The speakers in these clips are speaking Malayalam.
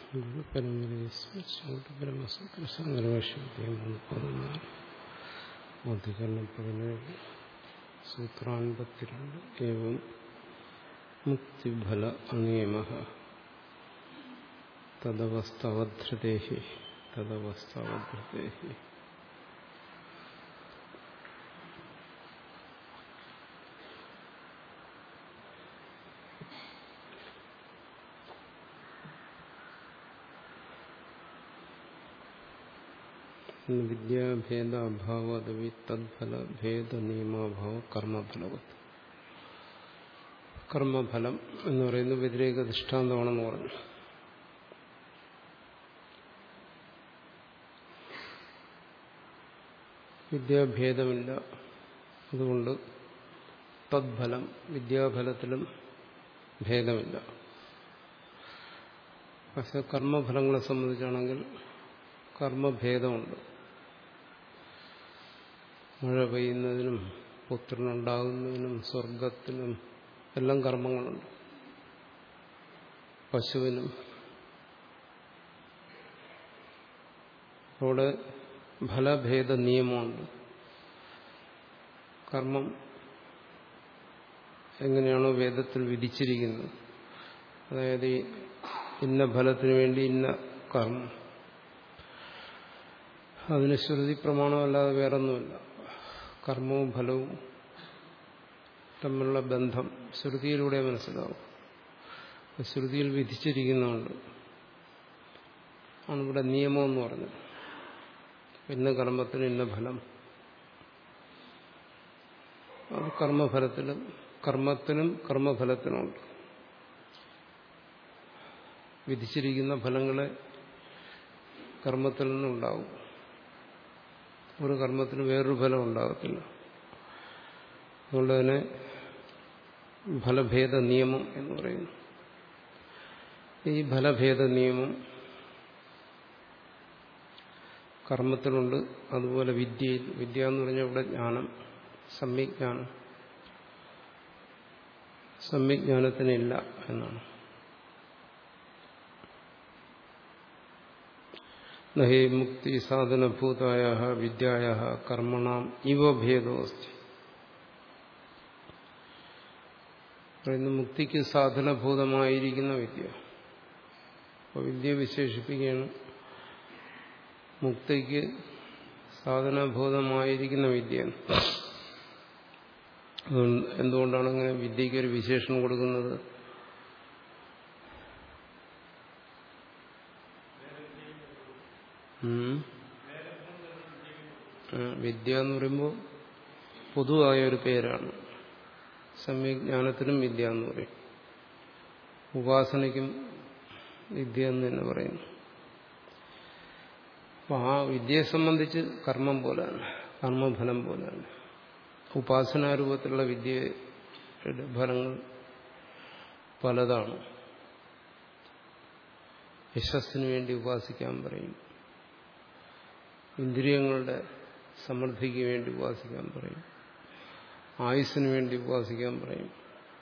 അധികരണം പതിനേഴ് സൂത്രാൻപത്തിരണ്ട് ഏവം മുക്തിഫല അനിയമ തദവസ്ഥാവധൃതേഹി തദവസ്ഥാവധൃതേഹി വിദ്യാഭേദ അഭാവതവി തദ്ഫല ഭേദ നിയമാഭാവ കർമ്മഫലവത്ത് കർമ്മഫലം എന്ന് പറയുന്നത് വ്യതിരേക ദൃഷ്ടാന്തമാണെന്ന് പറഞ്ഞു വിദ്യാഭേദമില്ല അതുകൊണ്ട് തദ്ഫലം വിദ്യാഫലത്തിലും ഭേദമില്ല പക്ഷെ കർമ്മഫലങ്ങളെ സംബന്ധിച്ചാണെങ്കിൽ കർമ്മഭേദമുണ്ട് മഴ പെയ്യുന്നതിനും പുത്രനുണ്ടാകുന്നതിനും സ്വർഗത്തിനും എല്ലാം കർമ്മങ്ങളുണ്ട് പശുവിനും അവിടെ ഫലഭേദ നിയമമുണ്ട് കർമ്മം എങ്ങനെയാണോ വേദത്തിൽ വിധിച്ചിരിക്കുന്നത് അതായത് ഇന്ന ഫലത്തിന് വേണ്ടി ഇന്ന കർമ്മം അതിന് ശ്രുതി പ്രമാണമല്ലാതെ വേറൊന്നുമില്ല കർമ്മവും ഫലവും തമ്മിലുള്ള ബന്ധം ശ്രുതിയിലൂടെ മനസ്സിലാവും ശ്രുതിയിൽ വിധിച്ചിരിക്കുന്നുണ്ട് ആണ് ഇവിടെ നിയമം എന്ന് പറഞ്ഞത് ഇന്ന കർമ്മത്തിന് ഇന്ന ഫലം അത് കർമ്മഫലത്തിലും കർമ്മത്തിനും കർമ്മഫലത്തിനുമുണ്ട് വിധിച്ചിരിക്കുന്ന ഫലങ്ങളെ കർമ്മത്തിൽ നിന്നുണ്ടാവും ഒരു കർമ്മത്തിന് വേറൊരു ഫലം ഉണ്ടാകത്തില്ല അതുകൊണ്ട് തന്നെ ഫലഭേദ നിയമം എന്ന് പറയുന്നു ഈ ഫലഭേദ നിയമം കർമ്മത്തിലുണ്ട് അതുപോലെ വിദ്യയിൽ വിദ്യ എന്ന് പറഞ്ഞാൽ ഇവിടെ ജ്ഞാനം സമ്യജ്ഞാനം സമ്യജ്ഞാനത്തിനില്ല എന്നാണ് നഹി മുക്തി സാധനഭൂതായ വിദ്യായ കർമ്മണാം ഇവ ഭേദോസ്തി പറയുന്നു മുക്തിക്ക് സാധനഭൂതമായിരിക്കുന്ന വിദ്യ അപ്പോൾ വിദ്യ വിശേഷിപ്പിക്കുകയാണ് മുക്തിക്ക് സാധനഭൂതമായിരിക്കുന്ന വിദ്യ എന്തുകൊണ്ടാണ് അങ്ങനെ വിദ്യയ്ക്ക് ഒരു വിശേഷണം കൊടുക്കുന്നത് വിദ്യ എന്ന് പറയുമ്പോൾ പൊതുവായ ഒരു പേരാണ് സമ്യജ്ഞാനത്തിനും വിദ്യ എന്ന് പറയും ഉപാസനയ്ക്കും വിദ്യ എന്ന് തന്നെ പറയുന്നു അപ്പൊ ആ വിദ്യയെ സംബന്ധിച്ച് കർമ്മം പോലെയാണ് കർമ്മഫലം പോലെയാണ് ഉപാസനാരൂപത്തിലുള്ള വിദ്യയുടെ ഫലങ്ങൾ പലതാണ് യശസ്സിന് വേണ്ടി ഉപാസിക്കാൻ പറയും ഇന്ദ്രിയങ്ങളുടെ സമൃദ്ധിക്ക് വേണ്ടി ഉപാസിക്കാൻ പറയും ആയുസ്സിന് വേണ്ടി ഉപാസിക്കാൻ പറയും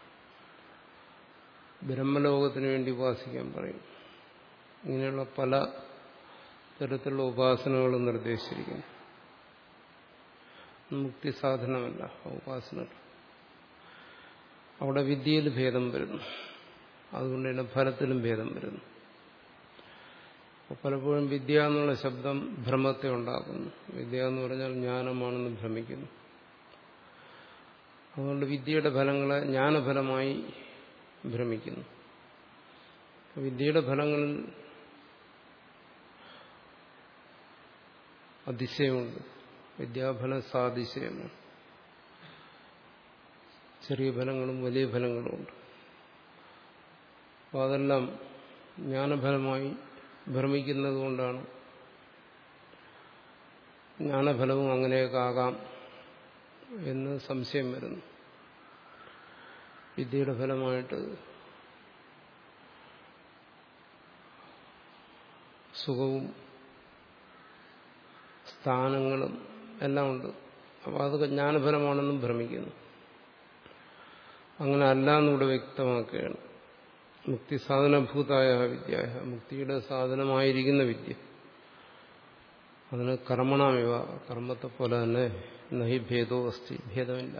ബ്രഹ്മലോകത്തിന് വേണ്ടി ഉപാസിക്കാൻ പറയും ഇങ്ങനെയുള്ള പല തരത്തിലുള്ള ഉപാസനകളും നിർദ്ദേശിച്ചിരിക്കുന്നു മുക്തി സാധനമല്ല ഉപാസന അവിടെ വിദ്യയിൽ ഭേദം വരുന്നു അതുകൊണ്ട് തന്നെ ഫലത്തിലും ഭേദം വരുന്നു പലപ്പോഴും വിദ്യ എന്നുള്ള ശബ്ദം ഭ്രമത്തെ ഉണ്ടാക്കുന്നു വിദ്യ എന്ന് പറഞ്ഞാൽ ജ്ഞാനമാണെന്ന് ഭ്രമിക്കുന്നു അതുകൊണ്ട് വിദ്യയുടെ ഫലങ്ങളെ ജ്ഞാനഫലമായി ഭ്രമിക്കുന്നു വിദ്യയുടെ ഫലങ്ങളിൽ അതിശയമുണ്ട് വിദ്യാഫലം സാതിശയമാണ് ചെറിയ ഫലങ്ങളും വലിയ ഫലങ്ങളും ഉണ്ട് അപ്പോൾ അതെല്ലാം ജ്ഞാനഫലമായി ഭ്രമിക്കുന്നത് കൊണ്ടാണ് ജ്ഞാനഫലവും അങ്ങനെയൊക്കെ ആകാം എന്ന് സംശയം വരുന്നു വിദ്യയുടെ ഫലമായിട്ട് സുഖവും സ്ഥാനങ്ങളും എല്ലാം ഉണ്ട് അപ്പോൾ അതൊക്കെ ജ്ഞാനഫലമാണെന്നും ഭ്രമിക്കുന്നു അങ്ങനെ അല്ല എന്നിവിടെ വ്യക്തമാക്കുകയാണ് മുക്തി സാധനഭൂതായ വിദ്യ മുക്തിയുടെ സാധനമായിരിക്കുന്ന വിദ്യ അതിന് കർമ്മണമിവ കർമ്മത്തെ പോലെ തന്നെ നഹി ഭേദോ അസ്തി ഭേദമില്ല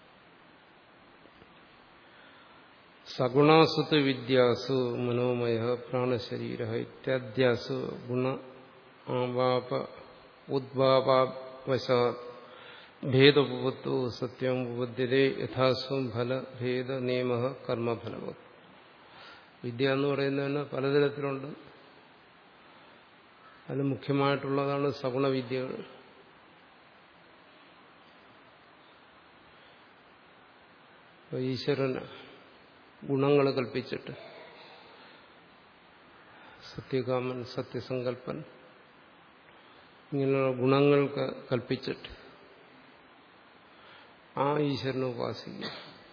സഗുണാസുത്ത് വിദ്യാസു മനോമയ പ്രാണശരീര ഇത്യാദ്യാസു ഗുണ ആവാപ ഉദ്വാപാവശാ ഭേദോപത്തു സത്യം ഉപദ്ധ്യതേ യഥാസ്വം ഫലഭേദ നിയമ കർമ്മഫലവത് വിദ്യ എന്ന് പറയുന്നതിന് പലതരത്തിലുണ്ട് അതിൽ മുഖ്യമായിട്ടുള്ളതാണ് സഗുണവിദ്യകൾ ഈശ്വരൻ ഗുണങ്ങൾ കൽപ്പിച്ചിട്ട് സത്യകാമൻ സത്യസങ്കല്പൻ ഇങ്ങനെയുള്ള ഗുണങ്ങൾ കൽപ്പിച്ചിട്ട് ആ ഈശ്വരനെ ഉപാസിക്കുക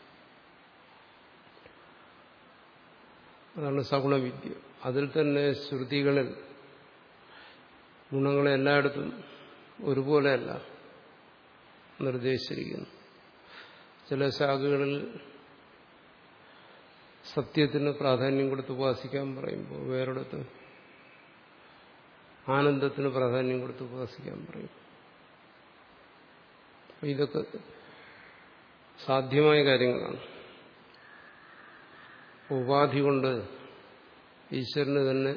അതാണ് സഗുണവിദ്യ അതിൽ തന്നെ ശ്രുതികളിൽ ഗുണങ്ങളെ എല്ലായിടത്തും ഒരുപോലെയല്ല നിർദ്ദേശിച്ചിരിക്കുന്നു ചില ശാഖകളിൽ സത്യത്തിന് പ്രാധാന്യം കൊടുത്ത് ഉപാസിക്കാൻ പറയുമ്പോൾ വേറൊരിടത്ത് ആനന്ദത്തിന് പ്രാധാന്യം കൊടുത്ത് ഉപാസിക്കാൻ പറയും ഇതൊക്കെ സാധ്യമായ കാര്യങ്ങളാണ് ഉപാധി കൊണ്ട് ഈശ്വരന് തന്നെ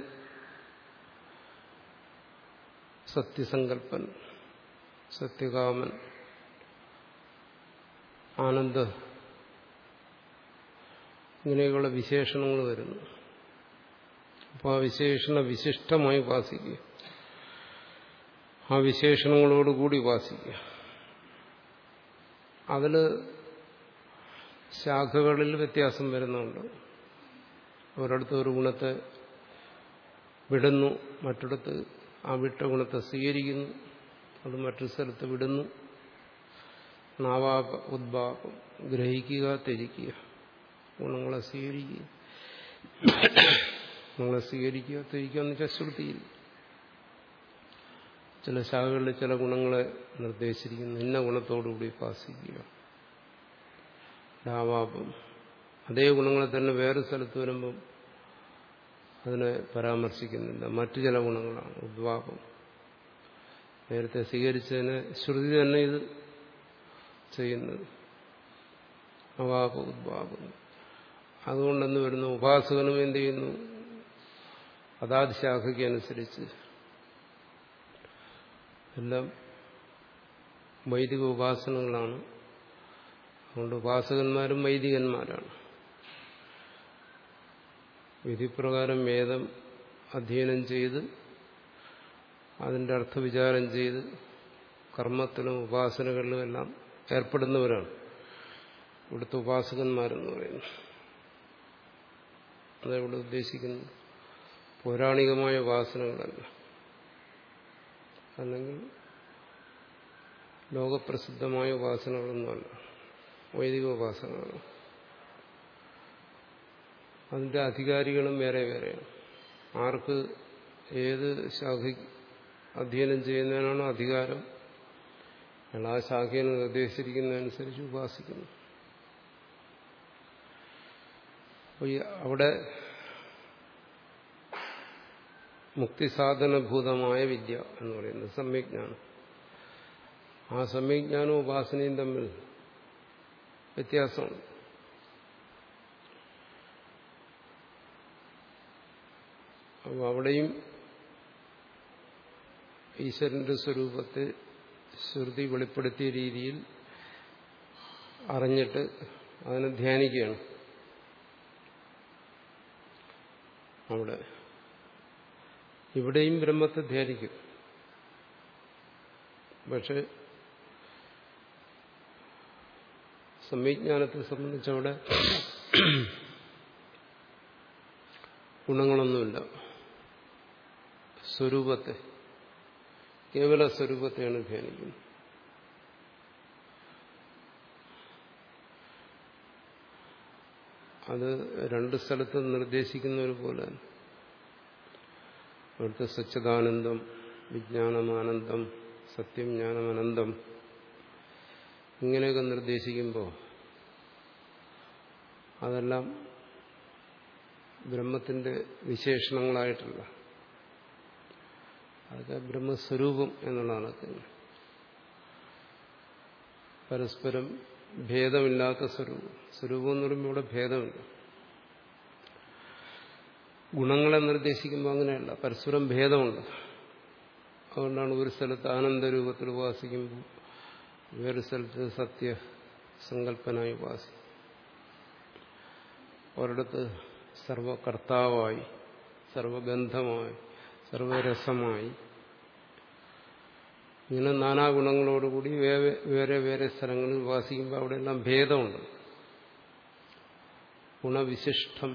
സത്യസങ്കല്പൻ സത്യകാമൻ ആനന്ദ ഇങ്ങനെയുള്ള വിശേഷണങ്ങൾ വരുന്നു അപ്പോൾ ആ വിശേഷണ വിശിഷ്ടമായി ഉപാസിക്കുക ആ വിശേഷണങ്ങളോടുകൂടി ഉപാസിക്കുക അതിൽ ശാഖകളിൽ വ്യത്യാസം വരുന്നുണ്ട് ഒരിടത്ത് ഒരു ഗുണത്തെ വിടുന്നു മറ്റിടത്ത് ആ വിട്ട ഗുണത്തെ സ്വീകരിക്കുന്നു അത് മറ്റൊരു സ്ഥലത്ത് വിടുന്നു നാവാപ ഉദ്ഭാവം ഗ്രഹിക്കുക ത്യജിക്കുക ഗുണങ്ങളെ സ്വീകരിക്കുക ഗുണങ്ങളെ സ്വീകരിക്കുക ത്യജിക്കുക എന്ന് വെച്ചാൽ ശ്രുതിയിൽ ചില ശാഖകളിൽ ചില ഗുണങ്ങളെ നിർദ്ദേശിച്ചിരിക്കുന്നു ഇന്ന ഗുണത്തോടുകൂടി ഉപാസിക്കുക ഡാവാപം അതേ ഗുണങ്ങളെ തന്നെ വേറെ സ്ഥലത്ത് വരുമ്പം അതിനെ പരാമർശിക്കുന്നില്ല മറ്റു ചില ഗുണങ്ങളാണ് ഉദ്വാപം നേരത്തെ സ്വീകരിച്ചതിന് ശ്രുതി തന്നെ ഇത് ചെയ്യുന്നത് അവാപ ഉദ്വാപം അതുകൊണ്ടെന്ന് വരുന്നു ഉപാസകനും എന്ത് ചെയ്യുന്നു അതാത് ശാഖയ്ക്ക് അനുസരിച്ച് എല്ലാം വൈദിക ഉപാസനകളാണ് അതുകൊണ്ട് ഉപാസകന്മാരും വൈദികന്മാരാണ് വിധിപ്രകാരം വേദം അധ്യയനം ചെയ്ത് അതിൻ്റെ അർത്ഥവിചാരം ചെയ്ത് കർമ്മത്തിലും ഉപാസനകളിലും എല്ലാം ഏർപ്പെടുന്നവരാണ് ഇവിടുത്തെ ഉപാസകന്മാരെന്ന് പറയുന്നത് അതിവിടെ ഉദ്ദേശിക്കുന്നത് പൗരാണികമായ ഉപാസനകളല്ല അല്ലെങ്കിൽ ലോകപ്രസിദ്ധമായ ഉപാസനകളൊന്നുമല്ല വൈദിക ഉപാസനകളാണ് അതിന്റെ അധികാരികളും വേറെ വേറെയാണ് ആർക്ക് ഏത് ശാഖ അധ്യയനം ചെയ്യുന്നതിനാണോ അധികാരം അയാൾ ആ ശാഖയെ നിർദ്ദേശിച്ചിരിക്കുന്നതനുസരിച്ച് ഉപാസിക്കുന്നു അപ്പോൾ ഈ അവിടെ മുക്തിസാധനഭൂതമായ വിദ്യ എന്ന് പറയുന്നത് സമ്യജ്ഞാനം ആ സമ്യജ്ഞാനവും ഉപാസനയും തമ്മിൽ വ്യത്യാസമുണ്ട് അപ്പോൾ അവിടെയും ഈശ്വരന്റെ സ്വരൂപത്തെ ശ്രുതി വെളിപ്പെടുത്തിയ രീതിയിൽ അറിഞ്ഞിട്ട് അതിനെ ധ്യാനിക്കുകയാണ് അവിടെ ഇവിടെയും ബ്രഹ്മത്തെ ധ്യാനിക്കും പക്ഷെ സംവിജ്ഞാനത്തെ സംബന്ധിച്ചവിടെ ഗുണങ്ങളൊന്നുമില്ല സ്വരൂപത്തെ കേവല സ്വരൂപത്തെയാണ് ധ്യാനിക്കുന്നത് അത് രണ്ട് സ്ഥലത്തും നിർദ്ദേശിക്കുന്ന ഒരു പോലെ അവിടുത്തെ സച്ചിദാനന്ദം വിജ്ഞാനമാനന്ദം സത്യം ജ്ഞാനമനന്തം ഇങ്ങനെയൊക്കെ നിർദ്ദേശിക്കുമ്പോൾ അതെല്ലാം ബ്രഹ്മത്തിന്റെ വിശേഷണങ്ങളായിട്ടല്ല അതൊക്കെ ബ്രഹ്മസ്വരൂപം എന്നുള്ളതാണ് അതൊക്കെ. പരസ്പരം ഭേദമില്ലാത്ത സ്വരൂപം സ്വരൂപം എന്ന് പറയുമ്പോൾ ഇവിടെ ഭേദമില്ല ഗുണങ്ങളെ നിർദ്ദേശിക്കുമ്പോൾ അങ്ങനെയല്ല പരസ്പരം ഭേദമുണ്ട് അതുകൊണ്ടാണ് ഒരു സ്ഥലത്ത് ആനന്ദരൂപത്തിൽ ഉപാസിക്കുമ്പോൾ വേറൊരു സ്ഥലത്ത് സത്യ സങ്കല്പനായി ഉപാസിക്കും ഒരിടത്ത് സർവകർത്താവായി സർവഗന്ധമായി സർവരസമായി ഇങ്ങനെ നാനാ ഗുണങ്ങളോടുകൂടി വേറെ വേറെ വേറെ സ്ഥലങ്ങളിൽ ഉപാസിക്കുമ്പോൾ അവിടെയെല്ലാം ഭേദമുണ്ട് ഗുണവിശിഷ്ടം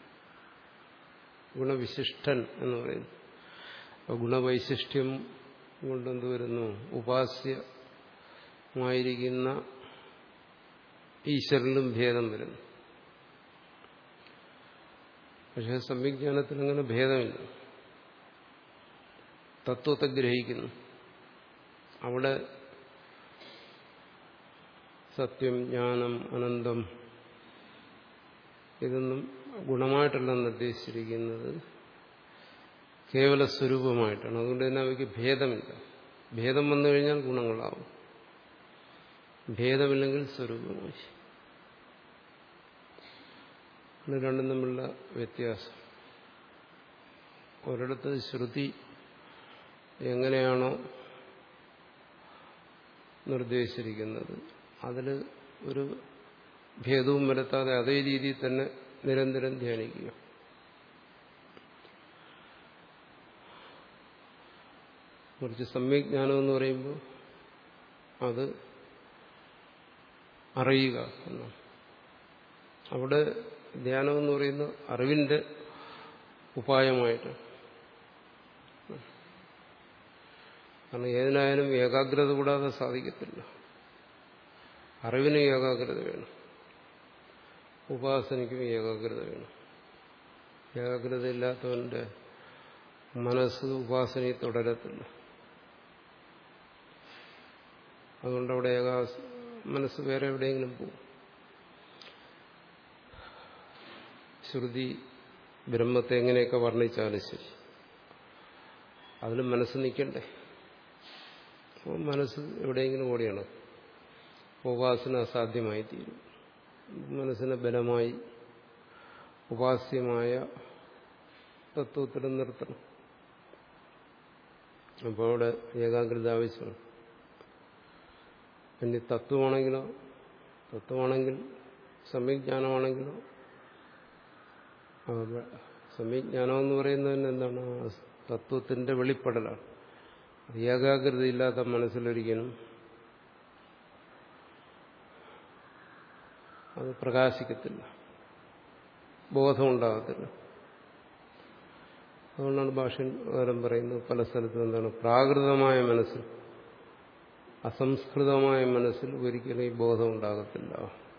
ഗുണവിശിഷ്ടൻ എന്ന് പറയുന്നു അപ്പോൾ ഗുണവൈശിഷ്ട്യം കൊണ്ടെന്ത് വരുന്നു ഉപാസ്യമായിരിക്കുന്ന ഈശ്വരനിലും ഭേദം വരുന്നു പക്ഷെ സംവിജ്ഞാനത്തിൽ അങ്ങനെ ഭേദമില്ല തത്വത്തെ ഗ്രഹിക്കുന്നു അവിടെ സത്യം ജ്ഞാനം അനന്തം ഇതൊന്നും ഗുണമായിട്ടല്ല നിർദ്ദേശിച്ചിരിക്കുന്നത് കേവല സ്വരൂപമായിട്ടാണ് അതുകൊണ്ട് തന്നെ അവയ്ക്ക് ഭേദമില്ല ഭേദം വന്നു കഴിഞ്ഞാൽ ഗുണങ്ങളാവും ഭേദമില്ലെങ്കിൽ സ്വരൂപമായി ഇത് രണ്ടും തമ്മിലുള്ള വ്യത്യാസം ഒരിടത്ത് ശ്രുതി എങ്ങനെയാണോ നിർദ്ദേശിച്ചിരിക്കുന്നത് അതിൽ ഒരു ഭേദവും വരുത്താതെ അതേ രീതിയിൽ തന്നെ നിരന്തരം ധ്യാനിക്കുക കുറച്ച് സമ്യജ്ഞാനം എന്ന് പറയുമ്പോൾ അത് അറിയുക എന്നാണ് അവിടെ ധ്യാനം എന്ന് പറയുന്നത് അറിവിന്റെ ഉപായമായിട്ട് കാരണം ഏതിനായാലും ഏകാഗ്രത കൂടാതെ സാധിക്കത്തില്ല അറിവിന് ഏകാഗ്രത വേണം ഉപാസനയ്ക്കും ഏകാഗ്രത വേണം ഏകാഗ്രത ഇല്ലാത്തവന്റെ മനസ്സ് ഉപാസനയിൽ തുടരത്തില്ല അതുകൊണ്ട് അവിടെ ഏകാ മനസ്സ് വേറെ എവിടെയെങ്കിലും പോകും ശ്രുതി ബ്രഹ്മത്തെ എങ്ങനെയൊക്കെ വർണ്ണിച്ചാലും ശരി അതിൽ മനസ്സ് നിൽക്കണ്ടേ അപ്പോൾ മനസ്സ് എവിടെയെങ്കിലും ഓടിയാണ് ഉപാസന അസാധ്യമായി തീരും മനസ്സിനെ ബലമായി ഉപാസ്യമായ തത്വത്തിൽ നിർത്തണം അപ്പോൾ അവിടെ ഏകാഗ്രത ആവശ്യമാണ് പിന്നെ തത്വമാണെങ്കിലോ തത്വമാണെങ്കിൽ സംവിജ്ഞാനമാണെങ്കിലോ സംവിജ്ഞാനം എന്ന് പറയുന്നതിന് എന്താണ് തത്വത്തിന്റെ വെളിപ്പെടലാണ് അത് ഏകാഗ്രതയില്ലാത്ത മനസ്സിലൊരിക്കലും അത് പ്രകാശിക്കത്തില്ല ബോധമുണ്ടാകത്തില്ല അതുകൊണ്ടാണ് ഭാഷകാരം പറയുന്നത് പല സ്ഥലത്തും എന്താണ് പ്രാകൃതമായ മനസ്സിൽ അസംസ്കൃതമായ മനസ്സിൽ ഒരിക്കലും ഈ ബോധം ഉണ്ടാകത്തില്ല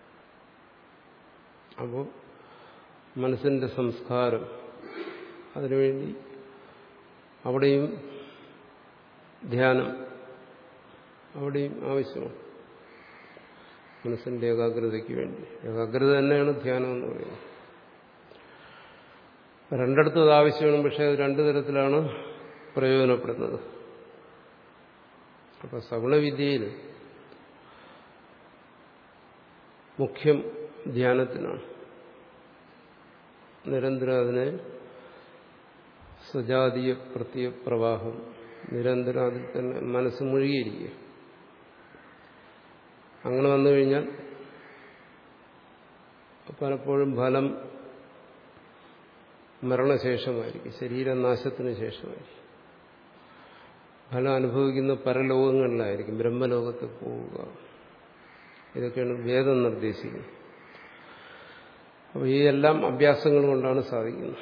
അപ്പോൾ മനസ്സിന്റെ സംസ്കാരം അതിനുവേണ്ടി അവിടെയും ധ്യാനം അവിടെയും ആവശ്യമാണ് മനസ്സിന്റെ ഏകാഗ്രതയ്ക്ക് വേണ്ടി ഏകാഗ്രത തന്നെയാണ് ധ്യാനം എന്ന് പറയുന്നത് രണ്ടിടത്തും അത് ആവശ്യമാണ് പക്ഷെ അത് രണ്ടു തരത്തിലാണ് പ്രയോജനപ്പെടുന്നത് അപ്പൊ സഗുണവിദ്യയിൽ മുഖ്യം ധ്യാനത്തിനാണ് നിരന്തരം അതിനെ സജാതീയ പ്രത്യ പ്രവാഹം നിരന്തരം അതിൽ തന്നെ മനസ്സ് മുഴുകിയിരിക്കുക അങ്ങനെ വന്നു കഴിഞ്ഞാൽ പലപ്പോഴും ഫലം മരണശേഷമായിരിക്കും ശരീരനാശത്തിന് ശേഷമായിരിക്കും ഫലം അനുഭവിക്കുന്ന പരലോകങ്ങളിലായിരിക്കും ബ്രഹ്മലോകത്തിൽ പോവുക ഇതൊക്കെയാണ് വേദം നിർദ്ദേശിക്കുന്നത് അപ്പോൾ ഈ എല്ലാം അഭ്യാസങ്ങൾ കൊണ്ടാണ് സാധിക്കുന്നത്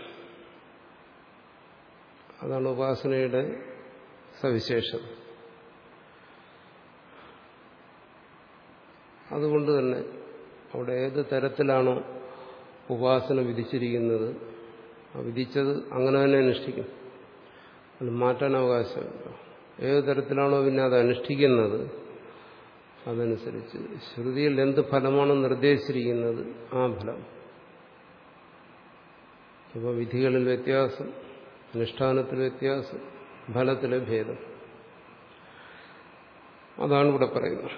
അതാണ് ഉപാസനയുടെ സവിശേഷത അതുകൊണ്ട് തന്നെ അവിടെ ഏത് തരത്തിലാണോ ഉപാസന വിധിച്ചിരിക്കുന്നത് ആ വിധിച്ചത് അങ്ങനെ തന്നെ അനുഷ്ഠിക്കും അത് മാറ്റാൻ അവകാശമില്ല ഏത് തരത്തിലാണോ പിന്നെ അത് അനുഷ്ഠിക്കുന്നത് അതനുസരിച്ച് ശ്രുതിയിൽ എന്ത് ഫലമാണോ നിർദ്ദേശിച്ചിരിക്കുന്നത് ആ ഫലം അപ്പോൾ വിധികളിൽ വ്യത്യാസം അനുഷ്ഠാനത്തിൽ വ്യത്യാസം ഫലത്തിലെ ഭേദം അതാണ് ഇവിടെ പറയുന്നത്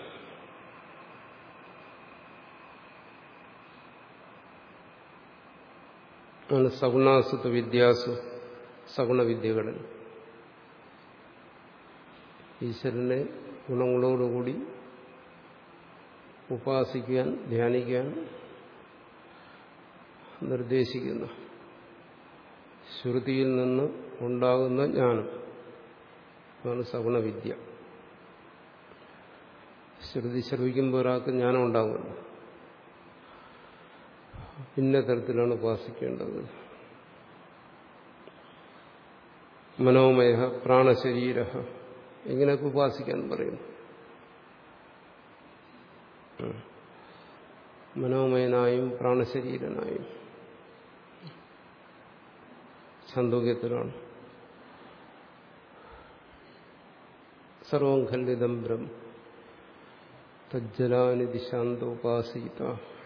ആണ് സഗുണാസുത്വ വിദ്യാസു സഗുണവിദ്യകളിൽ ഈശ്വരനെ ഗുണങ്ങളോടുകൂടി ഉപാസിക്കാൻ ധ്യാനിക്കാൻ നിർദ്ദേശിക്കുന്നു ശ്രുതിയിൽ നിന്ന് ഉണ്ടാകുന്ന ജ്ഞാനം അതാണ് സഗുണവിദ്യ ശ്രുതി ശ്രവിക്കുമ്പോൾ ഒരാൾക്ക് ജ്ഞാനം ഉണ്ടാകുമല്ലോ ഇന്ന തരത്തിലാണ് ഉപാസിക്കേണ്ടത് മനോമയ പ്രാണശരീര ഇങ്ങനെയൊക്കെ ഉപാസിക്കാൻ പറയുന്നു മനോമയനായും പ്രാണശരീരനായും ഛാന്തോക്യത്തിലാണ് സർവം ഖല്ലിതം ബ്രഹ്മ തജ്ജലാനിധി ശാന്തോപാസീത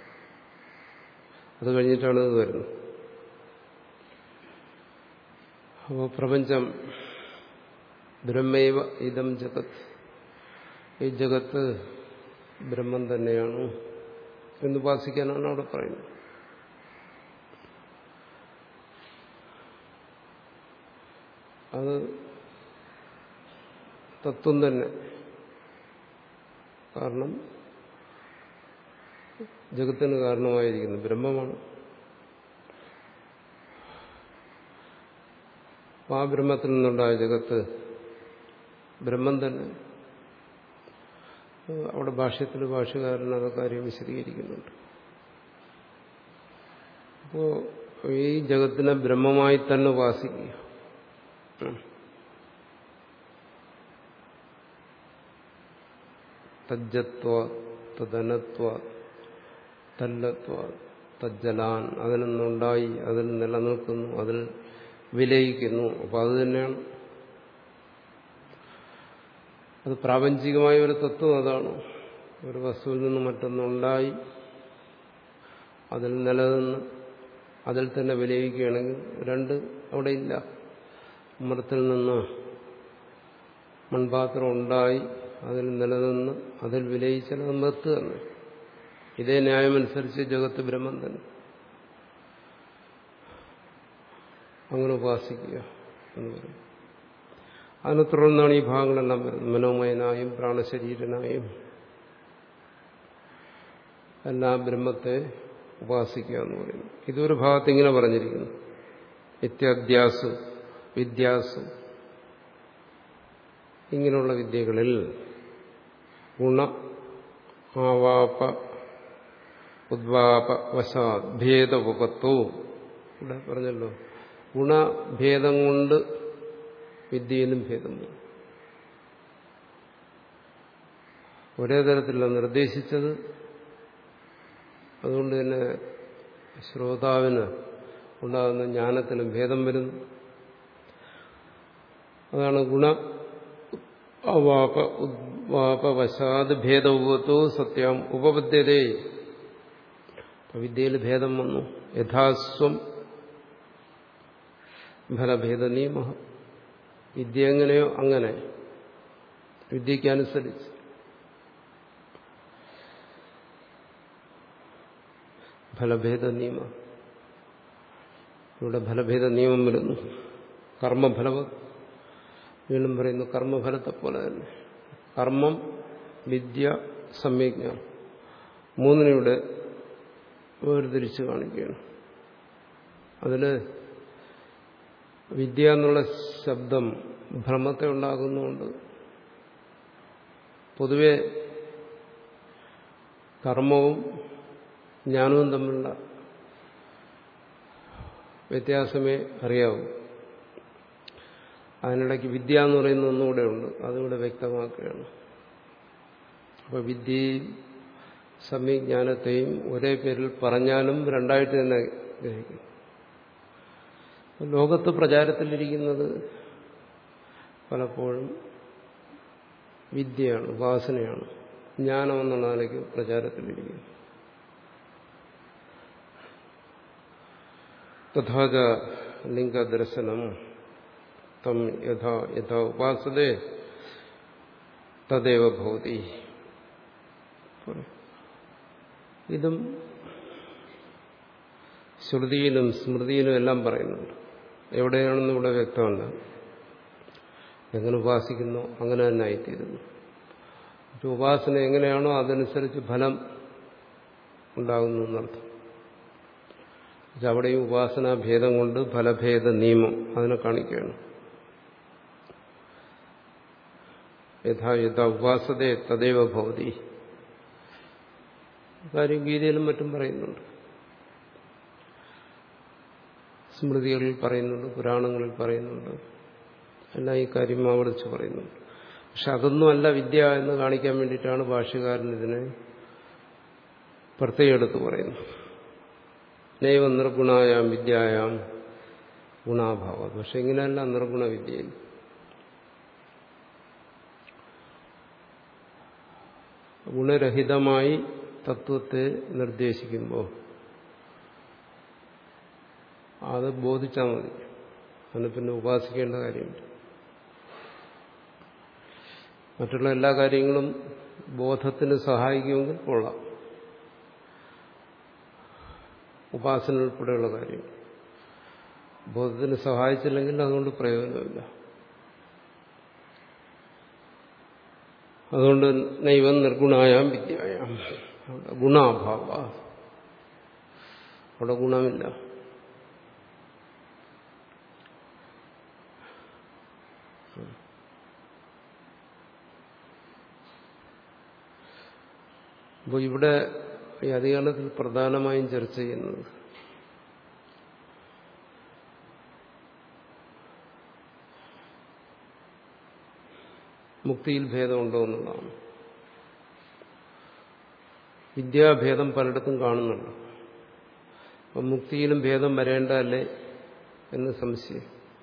അത് കഴിഞ്ഞിട്ടാണ് ഇത് വരുന്നത് അപ്പോൾ പ്രപഞ്ചം ബ്രഹ്മൈവ ഇതം ജഗത്ത് ഈ ജഗത്ത് ബ്രഹ്മം തന്നെയാണ് എന്ന് ഉപാസിക്കാനാണ് അവിടെ പറയുന്നത് അത് തത്വം തന്നെ കാരണം ജഗത്തിന് കാരണമായിരിക്കുന്നു ബ്രഹ്മമാണ് ആ ബ്രഹ്മത്തിൽ നിന്നുണ്ടായ ജഗത്ത് ബ്രഹ്മം തന്നെ അവിടെ ഭാഷ്യത്തിൽ ഭാഷകാരൻ അത് കാര്യം വിശദീകരിക്കുന്നുണ്ട് അപ്പോ ഈ ജഗത്തിനെ ബ്രഹ്മമായി തന്നെ ഉപാസിക്കുക തജ്ജത്വ തദനത്വ തല്ലത്വ തജ്ജലാൻ അതിൽ നിന്നുണ്ടായി അതിൽ നിലനിൽക്കുന്നു അതിൽ വിലയിക്കുന്നു അപ്പോൾ അത് തന്നെയാണ് അത് പ്രാപഞ്ചികമായ ഒരു തത്വം അതാണ് ഒരു വസ്തുവിൽ നിന്ന് മറ്റൊന്നുണ്ടായി അതിൽ നിലനിന്ന് അതിൽ തന്നെ വിലയിക്കുകയാണെങ്കിൽ രണ്ട് അവിടെ ഇല്ല മരത്തിൽ നിന്ന് മൺപാത്രം ഉണ്ടായി അതിൽ നിലനിന്ന് അതിൽ വിലയിച്ചാൽ അത് മൃത്ത് തന്നെ ഇതേ ന്യായമനുസരിച്ച് ജഗത്ത് ബ്രഹ്മം തന്നെ അങ്ങനെ ഉപാസിക്കുക എന്ന് പറയും അതിനെ തുടർന്നാണ് ഈ ഭാഗങ്ങളെല്ലാം വരുന്നത് മനോമയനായും പ്രാണശരീരനായും എല്ലാ ബ്രഹ്മത്തെ ഉപാസിക്കുക എന്ന് പറയുന്നു ഇതൊരു ഭാഗത്ത് ഇങ്ങനെ പറഞ്ഞിരിക്കുന്നു നിത്യാധ്യാസു വിദ്യാസു ഇങ്ങനെയുള്ള വിദ്യകളിൽ ഗുണ ആവാപ ഉദ്വാപ വശാത് ഭേദ ഉപപത്തോ ഇവിടെ പറഞ്ഞല്ലോ ഗുണഭേദം കൊണ്ട് വിദ്യയിലും ഭേദം വരും ഒരേ തരത്തിലുള്ള നിർദ്ദേശിച്ചത് അതുകൊണ്ട് തന്നെ ശ്രോതാവിന് ഉണ്ടാകുന്ന ജ്ഞാനത്തിലും ഭേദം വരുന്നു അതാണ് ഗുണ അവാപ ഉദ്വാപവശാത് ഭേദവുപത്തോ സത്യം ഉപപദ്ധ്യതേ വിദ്യയിൽ ഭേദം വന്നു യഥാസ്വം ഫലഭേദ നിയമ വിദ്യ എങ്ങനെയോ അങ്ങനെ വിദ്യക്കനുസരിച്ച് ഫലഭേദ നിയമ ഇവിടെ ഫലഭേദ നിയമം വരുന്നു കർമ്മഫല വീണ്ടും പറയുന്നു കർമ്മഫലത്തെ പോലെ തന്നെ കർമ്മം വിദ്യ സമ്യജ്ഞാനം മൂന്നിനിവിടെ വേർതിരിച്ച് കാണിക്കുകയാണ് അതിൽ വിദ്യ എന്നുള്ള ശബ്ദം ഭ്രമത്തെ ഉണ്ടാകുന്നുണ്ട് പൊതുവെ കർമ്മവും ജ്ഞാനവും തമ്മിലുള്ള വ്യത്യാസമേ അറിയാവൂ അതിനിടയ്ക്ക് വിദ്യ എന്ന് പറയുന്ന ഒന്നുകൂടെ ഉണ്ട് അതുകൂടെ വ്യക്തമാക്കുകയാണ് അപ്പോൾ വിദ്യയും സമയജ്ഞാനത്തെയും ഒരേ പേരിൽ പറഞ്ഞാലും രണ്ടായിട്ട് തന്നെ ഗ്രഹിക്കും ലോകത്ത് പ്രചാരത്തിലിരിക്കുന്നത് പലപ്പോഴും വിദ്യയാണ് ഉപാസനയാണ് ജ്ഞാനം എന്നുള്ള നിലയ്ക്ക് പ്രചാരത്തിലിരിക്കുന്നു തഥാച ലിംഗദർശനം തം യഥാ യഥാ ഉപാസതേ തദേവ ഭവതി ഇതും ശ്രുതിയിലും സ്മൃതിയിലും എല്ലാം പറയുന്നുണ്ട് എവിടെയാണെന്ന് ഇവിടെ വ്യക്തമല്ല എങ്ങനെ ഉപാസിക്കുന്നു അങ്ങനെ തന്നെ ആയിത്തീരുന്നു അപ്പോൾ ഉപാസന എങ്ങനെയാണോ അതനുസരിച്ച് ഫലം ഉണ്ടാകുന്നു എന്നർത്ഥം അവിടെയും ഉപാസനാ ഭേദം കൊണ്ട് ഫലഭേദ നിയമം അതിനെ കാണിക്കുകയാണ് യഥാ യഥാ ഉപാസതേ തദൈവ ഭവതി കാര്യം ഗീതയിലും മറ്റും പറയുന്നുണ്ട് സ്മൃതികളിൽ പറയുന്നുണ്ട് പുരാണങ്ങളിൽ പറയുന്നുണ്ട് എല്ലാം ഈ കാര്യം ആവർത്തിച്ച് പറയുന്നുണ്ട് പക്ഷെ അതൊന്നും അല്ല വിദ്യ എന്ന് കാണിക്കാൻ വേണ്ടിയിട്ടാണ് ഭാഷ്യകാരൻ ഇതിനെ പ്രത്യേകം എടുത്ത് പറയുന്നത് നൈവ നിർഗുണായാം വിദ്യായാം ഗുണാഭാവ പക്ഷെ ഇങ്ങനെയല്ല നിർഗുണ വിദ്യയിൽ ഗുണരഹിതമായി തത്വത്തെ നിർദ്ദേശിക്കുമ്പോൾ അത് ബോധിച്ചാൽ മതി അതിന് പിന്നെ ഉപാസിക്കേണ്ട കാര്യമില്ല മറ്റുള്ള എല്ലാ കാര്യങ്ങളും ബോധത്തിന് സഹായിക്കുമെങ്കിൽ കൊള്ളാം ഉപാസന ഉൾപ്പെടെയുള്ള കാര്യം ബോധത്തിന് സഹായിച്ചില്ലെങ്കിൽ അതുകൊണ്ട് പ്രയോജനമില്ല അതുകൊണ്ട് നൈവം നിർഗുണായാം വിദ്യായാം അവിടെ ഗുണാഭാവ അവിടെ ഗുണമില്ല അപ്പോൾ ഇവിടെ ഈ അധികാരത്തിൽ പ്രധാനമായും ചർച്ച ചെയ്യുന്നത് മുക്തിയിൽ ഭേദമുണ്ടോ എന്നുള്ളതാണ് വിദ്യാഭേദം പലയിടത്തും കാണുന്നുണ്ട് അപ്പം മുക്തിയിലും ഭേദം വരേണ്ടതല്ലേ എന്ന് സംശയം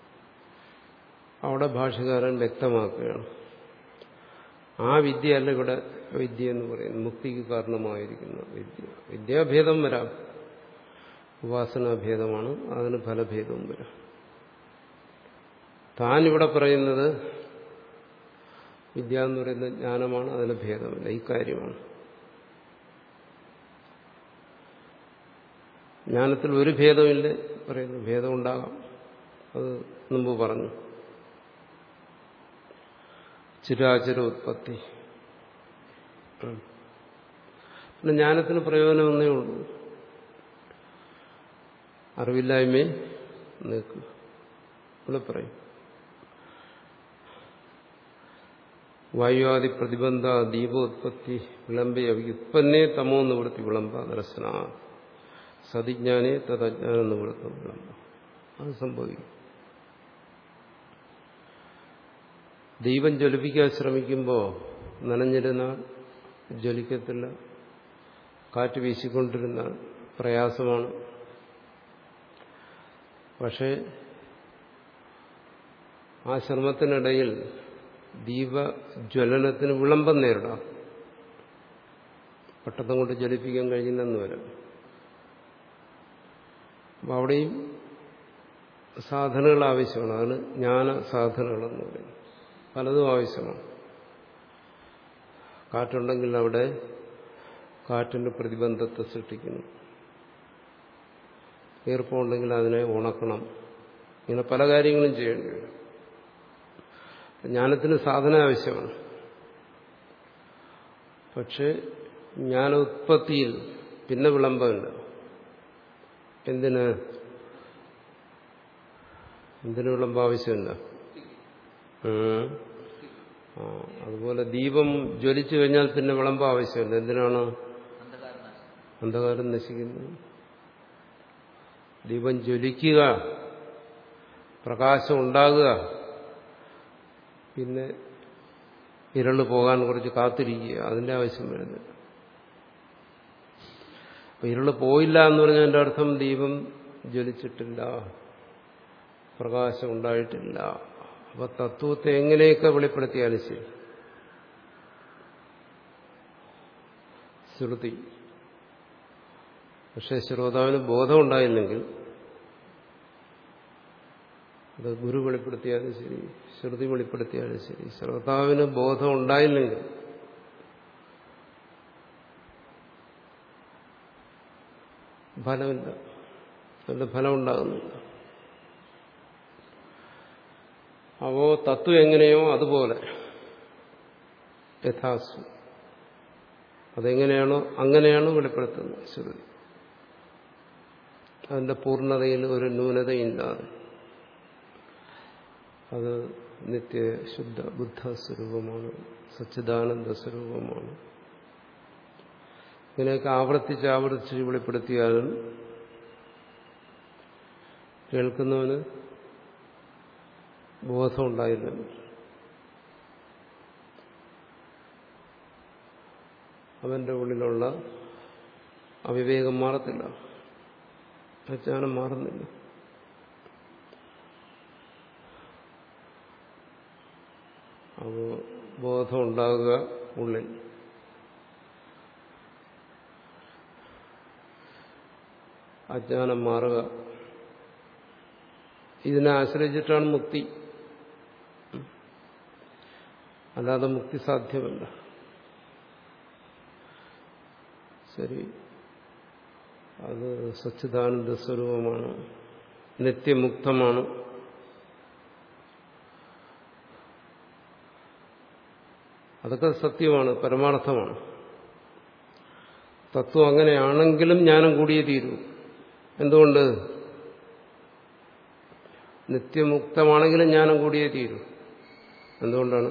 അവിടെ ഭാഷകാരൻ വ്യക്തമാക്കുകയാണ് ആ വിദ്യയല്ല ഇവിടെ വിദ്യ എന്ന് പറയുന്നത് മുക്തിക്ക് കാരണമായിരിക്കുന്ന വിദ്യ വിദ്യാഭേദം വരാം ഉപാസനാഭേദമാണ് അതിന് ഫലഭേദവും വരാം താൻ ഇവിടെ പറയുന്നത് വിദ്യ എന്ന് പറയുന്ന ജ്ഞാനമാണ് അതിന് ഭേദമില്ല ഈ കാര്യമാണ് ജ്ഞാനത്തിൽ ഒരു ഭേദമില്ല പറയുന്നു ഭേദം ഉണ്ടാകാം അത് മുമ്പ് പറഞ്ഞു ചിരാചര ഉത്പത്തി പിന്നെ ജ്ഞാനത്തിന് പ്രയോജനമൊന്നേ ഉള്ളൂ അറിവില്ലായ്മയെ നീക്കുക ഇവിടെ പറയും വായുവാദി പ്രതിബന്ധ ദീപോത്പത്തി വിളംബ ഉത്പന്നേ തമോ നിവൃത്തി വിളംബ ദർശന സതിജ്ഞാനെ തദജ്ഞാന നിവൃത്തം വിളംബ അത് സംഭവിക്കും ദൈവം ജ്വലിപ്പിക്കാൻ ശ്രമിക്കുമ്പോൾ നനഞ്ഞിരുന്നാൽ ജ്വലിക്കത്തില്ല കാറ്റ് വീശിക്കൊണ്ടിരുന്നാൽ പ്രയാസമാണ് പക്ഷേ ആ ശ്രമത്തിനിടയിൽ ദീപജ്വലനത്തിന് വിളംബം നേരിടാം പട്ടത്തം കൊണ്ട് ജ്വലിപ്പിക്കാൻ കഴിയില്ലെന്ന് വരാം അപ്പം അവിടെയും സാധനങ്ങൾ ആവശ്യമാണ് അതാണ് ജ്ഞാന സാധനങ്ങളെന്ന് പറയുന്നത് പലതും ആവശ്യമാണ് കാറ്റുണ്ടെങ്കിൽ അവിടെ കാറ്റിന്റെ പ്രതിബന്ധത്തെ സൃഷ്ടിക്കുന്നു ഈർപ്പമുണ്ടെങ്കിൽ അതിനെ ഉണക്കണം ഇങ്ങനെ പല കാര്യങ്ങളും ചെയ്യേണ്ടി വരും ജ്ഞാനത്തിന് സാധന ആവശ്യമാണ് പക്ഷെ ജ്ഞാന ഉത്പത്തിയിൽ പിന്നെ വിളംബമില്ല എന്തിന് എന്തിനു വിളംബം ആവശ്യമില്ല അതുപോലെ ദീപം ജ്വലിച്ചു കഴിഞ്ഞാൽ പിന്നെ വിളംബം ആവശ്യമില്ല എന്തിനാണ് അന്ധകാരം നശിക്കുന്നു ദീപം ജ്വലിക്കുക പ്രകാശം ഉണ്ടാകുക പിന്നെ ഇരള് പോകാൻ കുറച്ച് കാത്തിരിക്കുക അതിന്റെ ആവശ്യം വരുന്നില്ല അപ്പൊ ഇരുള് പോയില്ല എന്ന് പറഞ്ഞതിന്റെ അർത്ഥം ദീപം ജ്വലിച്ചിട്ടില്ല പ്രകാശം ഉണ്ടായിട്ടില്ല അപ്പൊ തത്വത്തെ എങ്ങനെയൊക്കെ വെളിപ്പെടുത്തിയാലും ശരി ശ്രുതി പക്ഷെ ശ്രോതാവിന് ബോധം ഉണ്ടായില്ലെങ്കിൽ അത് ഗുരു വെളിപ്പെടുത്തിയാലും ശരി ശ്രുതി വെളിപ്പെടുത്തിയാലും ശരി ശ്രോതാവിന് ബോധം ഉണ്ടായില്ലെങ്കിൽ ഫലമില്ല നല്ല ഫലം ഉണ്ടാകുന്നില്ല അപ്പോ തത്വം എങ്ങനെയോ അതുപോലെ യഥാസു അതെങ്ങനെയാണോ അങ്ങനെയാണോ വെളിപ്പെടുത്തുന്നത് ശ്രുതി അതിന്റെ പൂർണ്ണതയിൽ ഒരു ന്യൂനതയില്ലാതെ അത് നിത്യ ശുദ്ധ ബുദ്ധ സ്വരൂപമാണ് സച്ചിദാനന്ദ സ്വരൂപമാണ് ഇങ്ങനെയൊക്കെ ആവർത്തിച്ച് ആവർത്തിച്ച് വെളിപ്പെടുത്തിയാലും കേൾക്കുന്നവന് ബോധമുണ്ടായില്ല അവന്റെ ഉള്ളിലുള്ള അവിവേകം മാറത്തില്ല അജ്ഞാനം മാറുന്നില്ല അപ്പോൾ ബോധം ഉണ്ടാകുക ഉള്ളിൽ അജ്ഞാനം മാറുക ഇതിനെ ആശ്രയിച്ചിട്ടാണ് മുക്തി അല്ലാതെ മുക്തി സാധ്യമല്ല ശരി അത് സച്ചിദാനന്ദ സ്വരൂപമാണ് നിത്യമുക്തമാണ് അതൊക്കെ സത്യമാണ് പരമാർത്ഥമാണ് തത്വം അങ്ങനെയാണെങ്കിലും ജ്ഞാനം കൂടിയേ തീരൂ എന്തുകൊണ്ട് നിത്യമുക്തമാണെങ്കിലും ജ്ഞാനം കൂടിയേ തീരൂ എന്തുകൊണ്ടാണ്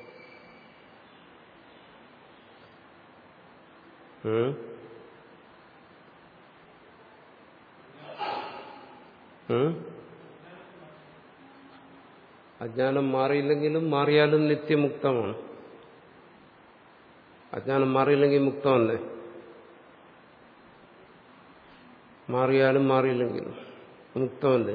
ഉം? ഉം? അജ്ഞാനം മാറിയില്ലെങ്കിലും മാറിയാലും നിത്യമുക്തമാണ് അജ്ഞാനം മാറിയില്ലെങ്കിൽ മുക്തമല്ലേ മാറിയാലും മാറിയില്ലെങ്കിലും മുക്തമല്ലേ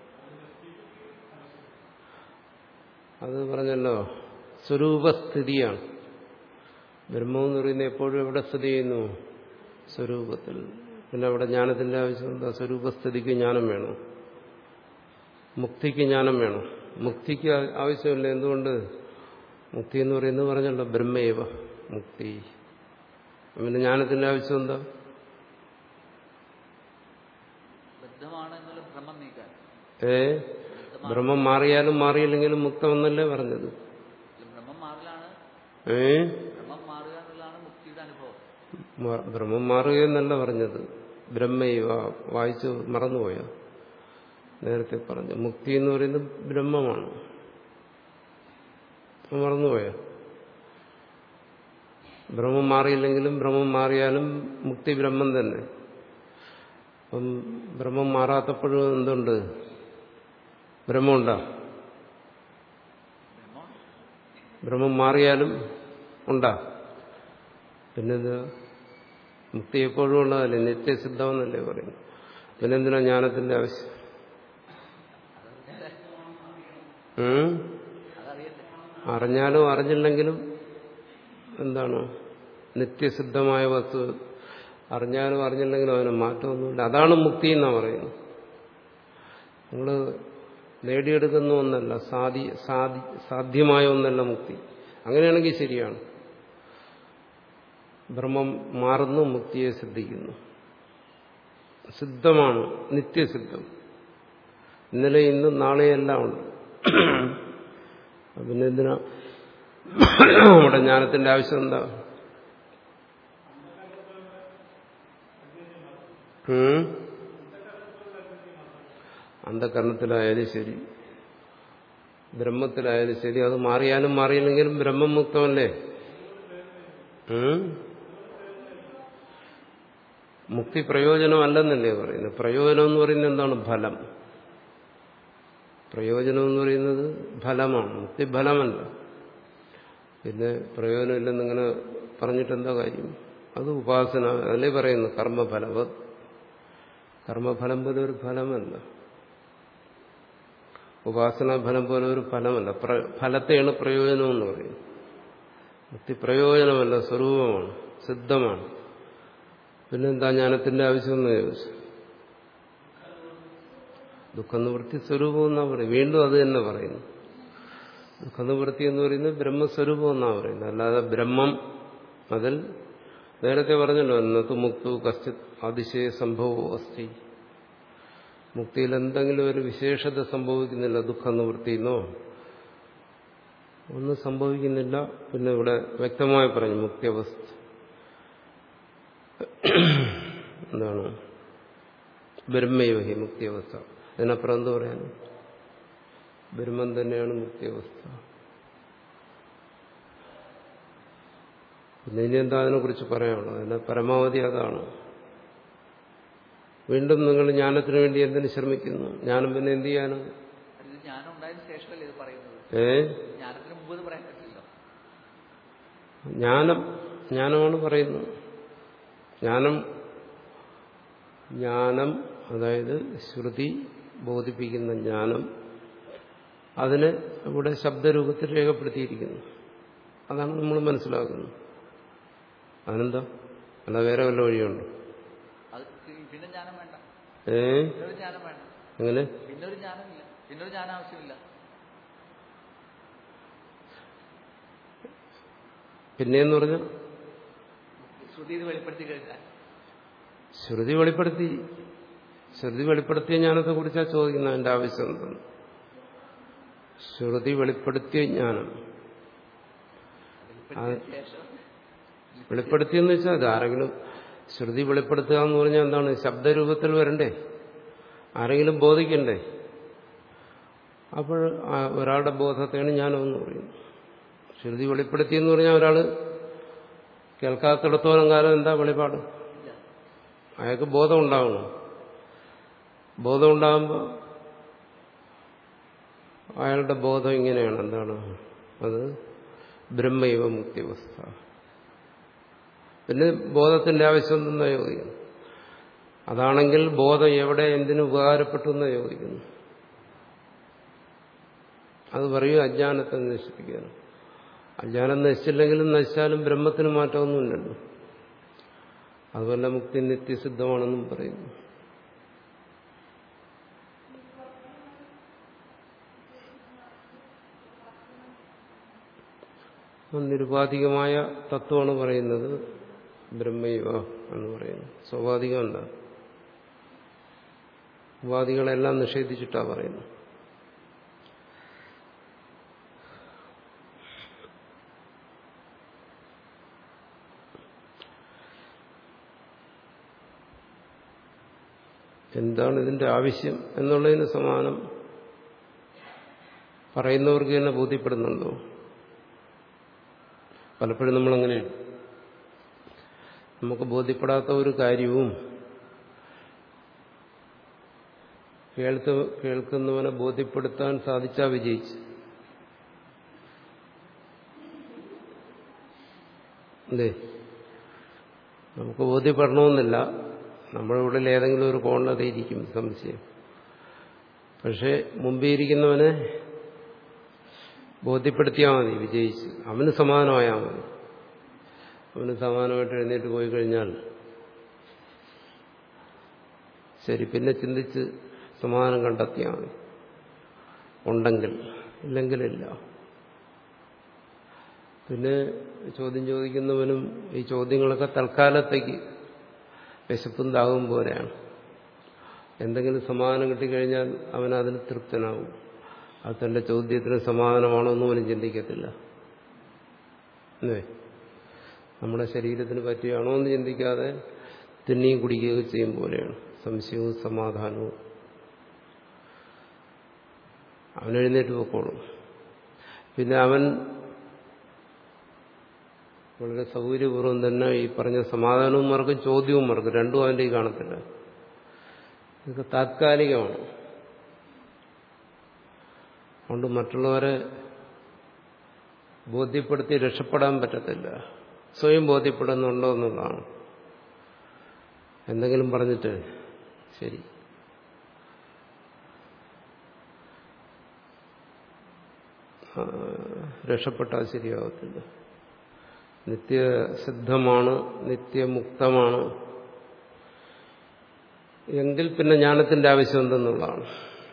അത് പറഞ്ഞല്ലോ സ്വരൂപസ്ഥിതിയാണ് ബ്രഹ്മം എന്ന് പറയുന്നത് എപ്പോഴും എവിടെ സ്ഥിതി ചെയ്യുന്നു സ്വരൂപത്തിൽ പിന്നെ അവിടെ ജ്ഞാനത്തിന്റെ ആവശ്യം എന്താ സ്വരൂപസ്ഥിതിക്ക് ജ്ഞാനം വേണം മുക്തിക്ക് ജ്ഞാനം വേണം മുക്തിക്ക് ആവശ്യമില്ല എന്തുകൊണ്ട് മുക്തി എന്ന് പറയുന്നത് പറഞ്ഞല്ലോ ബ്രഹ്മേവ മുക്തി പിന്നെ ജ്ഞാനത്തിന്റെ ആവശ്യം എന്താ ബദ്ധമാണ് എന്നുള്ള ഭ്രമം നീക്കാൻ ഏ ബ്രഹ്മം മാറിയാലും മാറിയില്ലെങ്കിലും മുക്തമെന്നല്ലേ പറഞ്ഞത് അല്ല, ഭ്രമം മാറലാണ് ഏ ഭ്രമം മാറുക എന്നുള്ളതാണ് മുക്തിയുടെ അനുഭവം മ- ബ്രഹ്മം മാറുകയെന്നല്ല പറഞ്ഞത് ബ്രഹ്മൈവ വായിച്ചു മറന്നുപോയ നേരത്തെ പറഞ്ഞു മുക്തി എന്ന് പറയുന്നത് ബ്രഹ്മമാണ് അത് മറന്നുപോയ ബ്രഹ്മം മാറിയില്ലെങ്കിലും ബ്രഹ്മം മാറിയാലും മുക്തി ബ്രഹ്മം തന്നെ അപ്പം ബ്രഹ്മം മാറാത്തപ്പോഴും എന്തുണ്ട് ബ്രഹ്മമുണ്ടോ ഭ്രമം ബ്രഹ്മം മാറിയാലും ഉണ്ടാ പിന്നെന്താ മുക്തി എപ്പോഴും ഉള്ളതല്ലേ നിത്യസിദ്ധമെന്നല്ലേ പറയുന്നു പിന്നെന്തിനാ ജ്ഞാനത്തിന്റെ ആവശ്യം ഉം? അതറിയണ്ടേ അറിഞ്ഞാലും അറിഞ്ഞില്ലെങ്കിലും എന്താണ് നിത്യസിദ്ധമായ വസ്തു അറിഞ്ഞാലും അറിഞ്ഞില്ലെങ്കിലും അതിന് മാറ്റമൊന്നുമില്ല അതാണ് മുക്തി എന്നാ പറയുന്നത് നിങ്ങൾ നേടിയെടുക്കുന്ന ഒന്നല്ല സാധി സാധി സാധ്യമായ ഒന്നല്ല മുക്തി അങ്ങനെയാണെങ്കിൽ ശരിയാണ് ബ്രഹ്മം മാറുന്നു മുക്തിയെ സിദ്ധിക്കുന്നു സിദ്ധമാണ് നിത്യസിദ്ധം ഇന്നലെ ഇന്നും നാളെയെല്ലാം ഉണ്ട് പിന്നെ എന്തിനാ നമ്മുടെ ജ്ഞാനത്തിന്റെ ആവശ്യം എന്താ ഉം? അന്ധകരണത്തിലായാലും ശരി ബ്രഹ്മത്തിലായാലും ശരി അത് മാറിയാലും മാറിയില്ലെങ്കിലും ബ്രഹ്മം മുക്തമല്ലേ ഉം? മുക്തി പ്രയോജനമല്ലെന്നല്ലേ പറയുന്നത് പ്രയോജനം എന്ന് പറയുന്നത് എന്താണ് ഫലം പ്രയോജനം എന്ന് പറയുന്നത് ഫലമാണ് മുക്തി ഫലമല്ല പിന്നെ പ്രയോജനമില്ലെന്നിങ്ങനെ പറഞ്ഞിട്ട് എന്താ കാര്യം അത് ഉപാസന അതല്ലേ പറയുന്നു കർമ്മഫലവ കർമ്മഫലം പോലെ ഒരു ഫലമല്ല ഉപാസനാ ഫലം പോലെ ഒരു ഫലമല്ല പ്ര- ഫലത്തെയാണ് പ്രയോജനം എന്ന് പറയുന്നത് മുക്തി പ്രയോജനമല്ല സ്വരൂപമാണ് സിദ്ധമാണ് പിന്നെന്താ ജ്ഞാനത്തിന്റെ ആവശ്യമെന്ന് ചോദിച്ചു ദുഃഖനിവൃത്തി സ്വരൂപം എന്നാ പറയും വീണ്ടും അത് തന്നെ പറയുന്നു ദുഃഖനിവൃത്തി എന്ന് പറയുന്നത് ബ്രഹ്മസ്വരൂപം എന്നാ പറയുന്നത് അല്ലാതെ ബ്രഹ്മം അതിൽ നേരത്തെ പറഞ്ഞല്ലോ എന്നത് മുക്തു കശ്ചിത് അതിശയ സംഭവോ അസ്ഥി മുക്തിയിൽ എന്തെങ്കിലും ഒരു വിശേഷത സംഭവിക്കുന്നില്ല ദുഃഖനിവൃത്തിന്നോ ഒന്നും സംഭവിക്കുന്നില്ല പിന്നെ ഇവിടെ വ്യക്തമായി പറഞ്ഞു മുക്തിയവസ്ഥ എന്താണ് ബ്രഹ്മയോഹി മുക്തിയവസ്ഥ അതിനപ്പുറം എന്ത് പറയാൻ ബ്രഹ്മം തന്നെയാണ് മുക്തിയവസ്ഥ പിന്നെ ഇനി എന്താ അതിനെക്കുറിച്ച് പറയാനുള്ളത് അതിന്റെ പരമാവധി അതാണ് വീണ്ടും നിങ്ങൾ ജ്ഞാനത്തിന് വേണ്ടി എന്തിനു ശ്രമിക്കുന്നു ജ്ഞാനം പിന്നെ എന്ത് ചെയ്യാനും ഇത് ജ്ഞാനം ഉണ്ടായതിനു ശേഷമല്ലേ ഇത് പറയുന്നത് ഏ ജ്ഞാനത്തിന് മുമ്പ് ഇത് പറയാൻ പറ്റില്ലല്ലോ ജ്ഞാനം ജ്ഞാനമാണ് പറയുന്നത് ജ്ഞാനം ജ്ഞാനം അതായത് ശ്രുതി ബോധിപ്പിക്കുന്ന ജ്ഞാനം അതിന് ഇവിടെ ശബ്ദരൂപത്തിൽ രേഖപ്പെടുത്തിയിരിക്കുന്നു അതാണ് നമ്മൾ മനസ്സിലാക്കുന്നത് അതിനെന്താ അല്ല വേറെ വല്ല വഴിയുണ്ടോ അത് പിന്നെ ജ്ഞാനം വേണ്ട ഏ പിന്നൊരു ജ്ഞാനം വേണ്ട എങ്ങനെ പിന്നൊരു ജ്ഞാനമില്ല പിന്നൊരു ജ്ഞാനം ആവശ്യമില്ല പിന്നെയെന്ന് പറഞ്ഞാൽ ശ്രുതി ഇത് വെളിപ്പെടുത്തി കഴിഞ്ഞാൽ ശ്രുതി വെളിപ്പെടുത്തി ശ്രുതി വെളിപ്പെടുത്തിയ ജ്ഞാനത്തെ കുറിച്ചാണ് ചോദിക്കുന്നത് അതിന്റെ ആവശ്യം എന്താണ് ശ്രുതി വെളിപ്പെടുത്തിയ ജ്ഞാനം വെളിപ്പെടുത്തിയ ശേഷം വെളിപ്പെടുത്തിയെന്ന് വെച്ചാൽ അത് ആരെങ്കിലും ശ്രുതി വെളിപ്പെടുത്തുക എന്ന് പറഞ്ഞാൽ എന്താണ് ശബ്ദരൂപത്തിൽ വരണ്ടേ ആരെങ്കിലും ബോധിക്കണ്ടേ അപ്പോൾ ആ ഒരാളുടെ ബോധത്തെയാണ് ജ്ഞാനമെന്ന് പറയുന്നത് ശ്രുതി വെളിപ്പെടുത്തിയെന്ന് പറഞ്ഞാൽ ഒരാൾ കേൾക്കാത്തിടത്തോളം കാലം എന്താ വെളിപാട് ഇല്ല അയാൾക്ക് ബോധം ഉണ്ടാവണം ബോധം ഉണ്ടാകുമ്പോൾ അയാളുടെ ബോധം ഇങ്ങനെയാണ് എന്താണ് അത് ബ്രഹ്മൈവ മുക്തിവസ്ഥ പിന്നെ ബോധത്തിന്റെ ആവശ്യം എന്തെന്നാ ചോദിക്കുന്നു അതാണെങ്കിൽ ബോധം എവിടെ എന്തിനു ഉപകാരപ്പെട്ടു എന്നാ ചോദിക്കുന്നു അത് പറയൂ അജ്ഞാനത്തെ നശിപ്പിക്കാനും അജ്ഞാനം നശിച്ചില്ലെങ്കിലും നശിച്ചാലും ബ്രഹ്മത്തിന് മാറ്റമൊന്നുമില്ലല്ലോ അതുപോലെ മുക്തി നിത്യസിദ്ധമാണെന്നും പറയുന്നു നിരുപാധികമായ തത്വമാണ് പറയുന്നത് ബ്രഹ്മൈവ എന്ന് പറയുന്നത് സ്വാഭാവികമല്ല ഉപാധികളെല്ലാം നിഷേധിച്ചിട്ടാ പറയുന്നത് എന്താണ് ഇതിന്റെ ആവശ്യം എന്നുള്ളതിന് സമാനം പറയുന്നവർക്ക് തന്നെ ബോധ്യപ്പെടുന്നുണ്ടോ പലപ്പോഴും നമ്മളങ്ങനെയാണ് നമുക്ക് ബോധ്യപ്പെടാത്ത ഒരു കാര്യവും കേൾത്ത് കേൾക്കുന്നവനെ ബോധ്യപ്പെടുത്താൻ സാധിച്ചാൽ വിജയിച്ചു അല്ലേ നമുക്ക് ബോധ്യപ്പെടണമെന്നില്ല നമ്മുടെ ഉള്ളിൽ ഏതെങ്കിലും ഒരു കോണതയിരിക്കും സംശയം പക്ഷെ മുമ്പേ ഇരിക്കുന്നവനെ ബോധ്യപ്പെടുത്തിയാൽ മതി വിജയിച്ച് അവന് സമാധാനമായാൽ മതി അവന് സമാധാനമായിട്ട് എഴുന്നേറ്റ് പോയി കഴിഞ്ഞാൽ ശരി പിന്നെ ചിന്തിച്ച് സമാധാനം കണ്ടെത്തിയാൽ മതി ഉണ്ടെങ്കിൽ ഇല്ലെങ്കിലില്ല പിന്നെ ചോദ്യം ചോദിക്കുന്നവനും ഈ ചോദ്യങ്ങളൊക്കെ തൽക്കാലത്തേക്ക് വിശപ്പും ദാഹവും പോലെയാണ് എന്തെങ്കിലും സമാധാനം കിട്ടിക്കഴിഞ്ഞാൽ അവൻ അതിന് തൃപ്തനാവും അത് തന്റെ ചോദ്യത്തിന് സമാധാനമാണോ എന്നും അവനും ചിന്തിക്കത്തില്ല അല്ലേ നമ്മുടെ ശരീരത്തിന് പറ്റിയാണോ എന്ന് ചിന്തിക്കാതെ തിന്നിയും കുടിക്കുകയൊക്കെ ചെയ്യും പോലെയാണ് സംശയവും സമാധാനവും അവൻ എഴുന്നേറ്റ് പോക്കോളും പിന്നെ അവൻ വളരെ സൗകര്യപൂർവ്വം തന്നെ ഈ പറഞ്ഞ സമാധാനവും മറക്കും ചോദ്യവും മറക്കും രണ്ടും അവൻ്റെ ഈ കാണത്തില്ല ഇതൊക്കെ താത്കാലികമാണ് അതുകൊണ്ട് മറ്റുള്ളവരെ ബോധ്യപ്പെടുത്തി രക്ഷപ്പെടാൻ പറ്റത്തില്ല സ്വയം ബോധ്യപ്പെടുന്നുണ്ടോ എന്നുള്ളതാണ് എന്തെങ്കിലും പറഞ്ഞിട്ട് ശരി രക്ഷപ്പെട്ടാൽ ശരിയാവത്തില്ല നിത്യസിദ്ധമാണ് നിത്യമുക്തമാണ് എങ്കിൽ പിന്നെ ജ്ഞാനത്തിന്റെ ആവശ്യം എന്തെന്നുള്ളതാണ്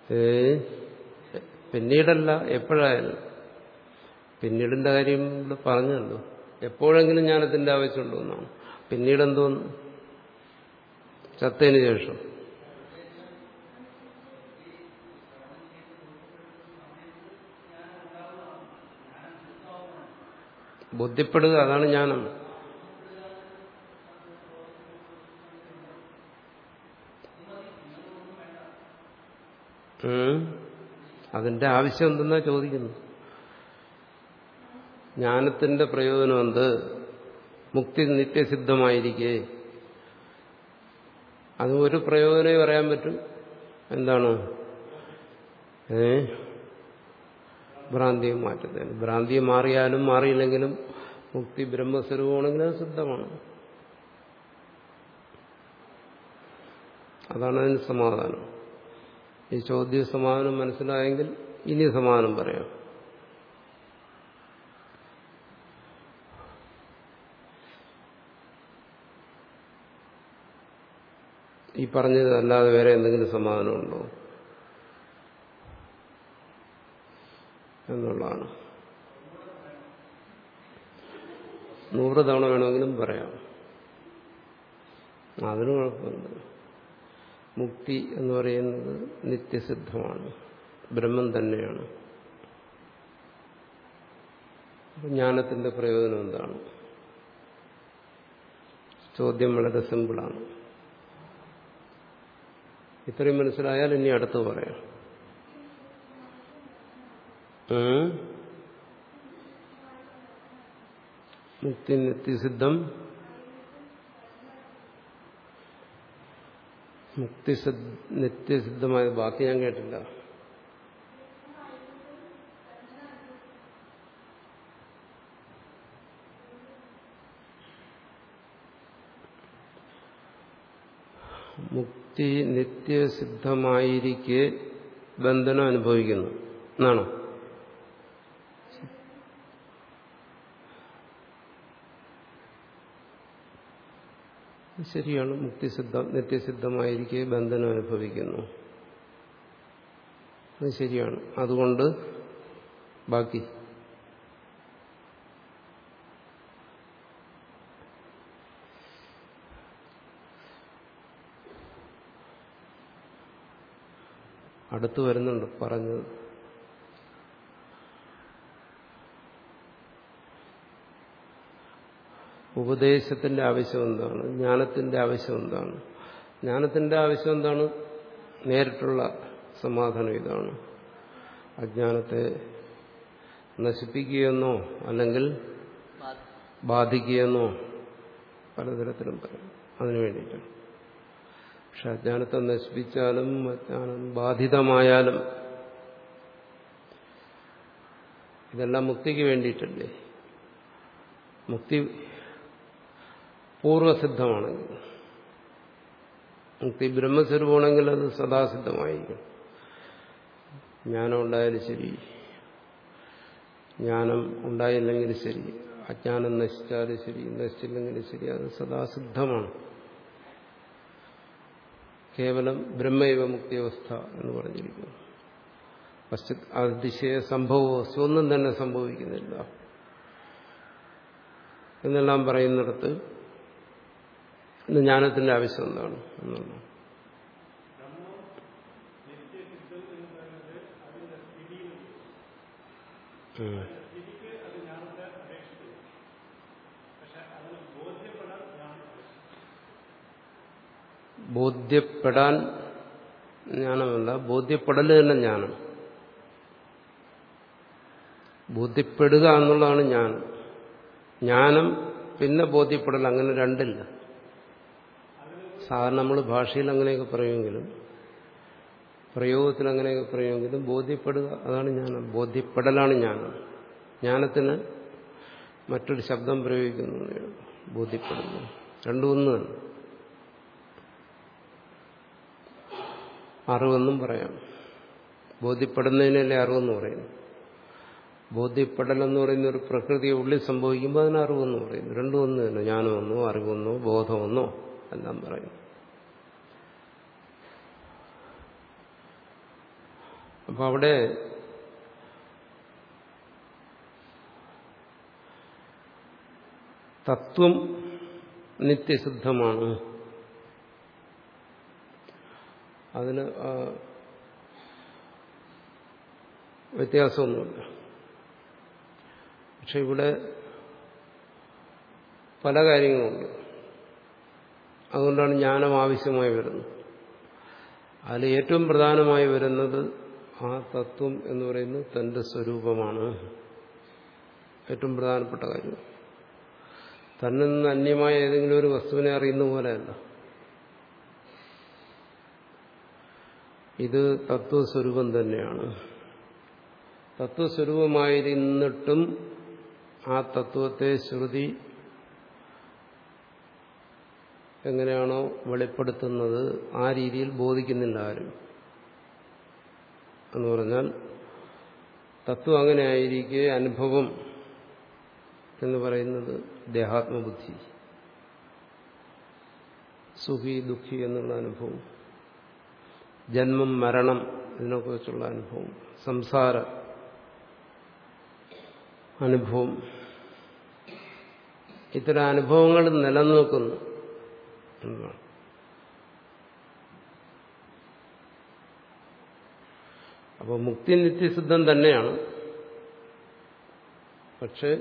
ഏ പിന്നീടല്ല എപ്പോഴായാലും പിന്നീടിന്റെ കാര്യം ഇവിടെ പറഞ്ഞല്ലോ എപ്പോഴെങ്കിലും ജ്ഞാനത്തിന്റെ ആവശ്യമുണ്ടോ എന്നാണ് പിന്നീട് എന്തോന്ന് ചത്തതിന് ശേഷം ബോധ്യപ്പെടുക അതാണ് ജ്ഞാനം ഉം. അതിന്റെ ആവശ്യം എന്തെന്നാ ചോദിക്കുന്നു ജ്ഞാനത്തിന്റെ പ്രയോജനം എന്ത് മുക്തി നിത്യസിദ്ധമായിരിക്കെ അത് ഒരു പ്രയോജനമേ പറയാൻ പറ്റും എന്താണ് ഏ ഭ്രാന്തിയെ മാറ്റുന്നതിന് ഭ്രാന്തിയെ മാറിയാലും മാറിയില്ലെങ്കിലും മുക്തി ബ്രഹ്മസ്വരൂപമാണെങ്കിൽ അത് സിദ്ധമാണ് അതാണ് അതിന് സമാധാനം ഈ ചോദ്യ സമാധാനം മനസ്സിലായെങ്കിൽ ഇനി സമാധാനം പറയാം ഈ പറഞ്ഞത് അല്ലാതെ വേറെ എന്തെങ്കിലും സമാധാനമുണ്ടോ എന്നുള്ളതാണ് നൂറ് തവണ വേണമെങ്കിലും പറയാം അതിന് കുഴപ്പമില്ല മുക്തി എന്ന് പറയുന്നത് നിത്യസിദ്ധമാണ് ബ്രഹ്മം തന്നെയാണ് ജ്ഞാനത്തിന്റെ പ്രയോജനം എന്താണ് ചോദ്യം വളരെ സിമ്പിളാണ് ഇത്രയും മനസ്സിലായാൽ ഇനി അടുത്ത് പറയാം ഉം? മുക്തി നിത്യസിദ്ധം മുക്തി നിത്യസിദ്ധമായ ബാക്കി ഞാൻ കേട്ടില്ല മുക്തി നിത്യസിദ്ധമായിരിക്കെ ബന്ധനം അനുഭവിക്കുന്നു എന്നാണോ ശരിയാണ് മുക്തിസിദ്ധ നിത്യസിദ്ധമായിരിക്കെ ബന്ധനം അനുഭവിക്കുന്നു അത് ശരിയാണ് അതുകൊണ്ട് ബാക്കി അടുത്ത് വരുന്നുണ്ട് പറഞ്ഞത് ഉപദേശത്തിന്റെ ആവശ്യം എന്താണ് ജ്ഞാനത്തിന്റെ ആവശ്യം എന്താണ് ജ്ഞാനത്തിന്റെ ആവശ്യം എന്താണ് നേരിട്ടുള്ള സമാധാനം ഇതാണ് അജ്ഞാനത്തെ നശിപ്പിക്കുകയെന്നോ അല്ലെങ്കിൽ ബാധിക്കുകയെന്നോ പലതരത്തിലും പറയും അതിനു വേണ്ടിയിട്ടാണ് പക്ഷെ അജ്ഞാനത്തെ നശിപ്പിച്ചാലും അജ്ഞാനം ബാധിതമായാലും ഇതെല്ലാം മുക്തിക്ക് വേണ്ടിയിട്ടല്ലേ മുക്തി പൂർവസിദ്ധമാണെങ്കിൽ മുക്തി ബ്രഹ്മസ്വരൂപമാണെങ്കിൽ അത് സദാസിദ്ധമായിരിക്കും ജ്ഞാനം ഉണ്ടായാലും ശരി ജ്ഞാനം ഉണ്ടായില്ലെങ്കിൽ ശരി അജ്ഞാനം നശിച്ചാലും ശരി നശിച്ചില്ലെങ്കിലും ശരി അത് സദാസിദ്ധമാണ് കേവലം ബ്രഹ്മൈവ മുക്തിയവസ്ഥ എന്ന് പറഞ്ഞിരിക്കുന്നു പശ്ചിത് അതിശയ സംഭവവസ്തു ഒന്നും തന്നെ സംഭവിക്കുന്നില്ല എന്നെല്ലാം പറയുന്നിടത്ത് ഇന്ന് ജ്ഞാനത്തിന്റെ ആവശ്യം എന്താണ് എന്നുള്ളത് ഉം. ബോധ്യപ്പെടാൻ ജ്ഞാനമല്ല ബോധ്യപ്പെടൽ തന്നെ ജ്ഞാനം ബോധ്യപ്പെടുക എന്നുള്ളതാണ് ജ്ഞാനം ജ്ഞാനം പിന്നെ ബോധ്യപ്പെടൽ അങ്ങനെ രണ്ടില്ല സാധാരണ നമ്മൾ ഭാഷയിൽ അങ്ങനെയൊക്കെ പറയുമെങ്കിലും പ്രയോഗത്തിൽ അങ്ങനെയൊക്കെ പറയുമെങ്കിലും ബോധ്യപ്പെടുക അതാണ് ജ്ഞാനം ബോധ്യപ്പെടലാണ് ജ്ഞാനം ജ്ഞാനത്തിന് മറ്റൊരു ശബ്ദം പ്രയോഗിക്കുന്നു ബോധ്യപ്പെടുന്നു രണ്ടും ഒന്ന് തന്നെ അറിവെന്നും പറയാം ബോധ്യപ്പെടുന്നതിനല്ലേ അറിവെന്ന് പറയുന്നു ബോധ്യപ്പെടലെന്ന് പറയുന്ന ഒരു പ്രകൃതിയെ ഉള്ളിൽ സംഭവിക്കുമ്പോൾ അതിന് അറിവെന്ന് പറയുന്നു രണ്ടും ഒന്ന് തന്നെ ജ്ഞാനമെന്നോ അറിവെന്നോ ബോധമെന്നോ എല്ലാം പറയുന്നു അപ്പം അവിടെ തത്വം നിത്യസിദ്ധമാണ് അതിന് ആ, വ്യത്യാസമൊന്നുമില്ല പക്ഷെ ഇവിടെ പല കാര്യങ്ങളുണ്ട് അതുകൊണ്ടാണ് ജ്ഞാനം ആവശ്യമായി വരുന്നത് അതിൽ ഏറ്റവും പ്രധാനമായി വരുന്നത് ആ തത്വം എന്ന് പറയുന്നത് തന്റെ സ്വരൂപമാണ് ഏറ്റവും പ്രധാനപ്പെട്ട കാര്യം തന്നിൽ നിന്ന് അന്യമായ ഏതെങ്കിലും ഒരു വസ്തുവിനെ അറിയുന്ന പോലെയല്ല ഇത് തത്വസ്വരൂപം തന്നെയാണ് തത്വസ്വരൂപമായിരുന്നിട്ടും ആ തത്വത്തെ ശ്രുതി എങ്ങനെയാണോ വെളിപ്പെടുത്തുന്നത് ആ രീതിയിൽ ബോധിക്കുന്നില്ല ആരും എന്ന് പറഞ്ഞാൽ തത്വം അങ്ങനെ ആയിരിക്കെ അനുഭവം എന്ന് പറയുന്നത് ദേഹാത്മബുദ്ധി സുഖി ദുഃഖി എന്നുള്ള അനുഭവം ജന്മം മരണം ഇതിനെക്കുറിച്ചുള്ള അനുഭവം സംസാര അനുഭവം ഇത്തരം അനുഭവങ്ങൾ നിലനിൽക്കുന്നു എന്നതാണ് അപ്പോൾ മുക്തി നിത്യസിദ്ധം തന്നെയാണ് പക്ഷെ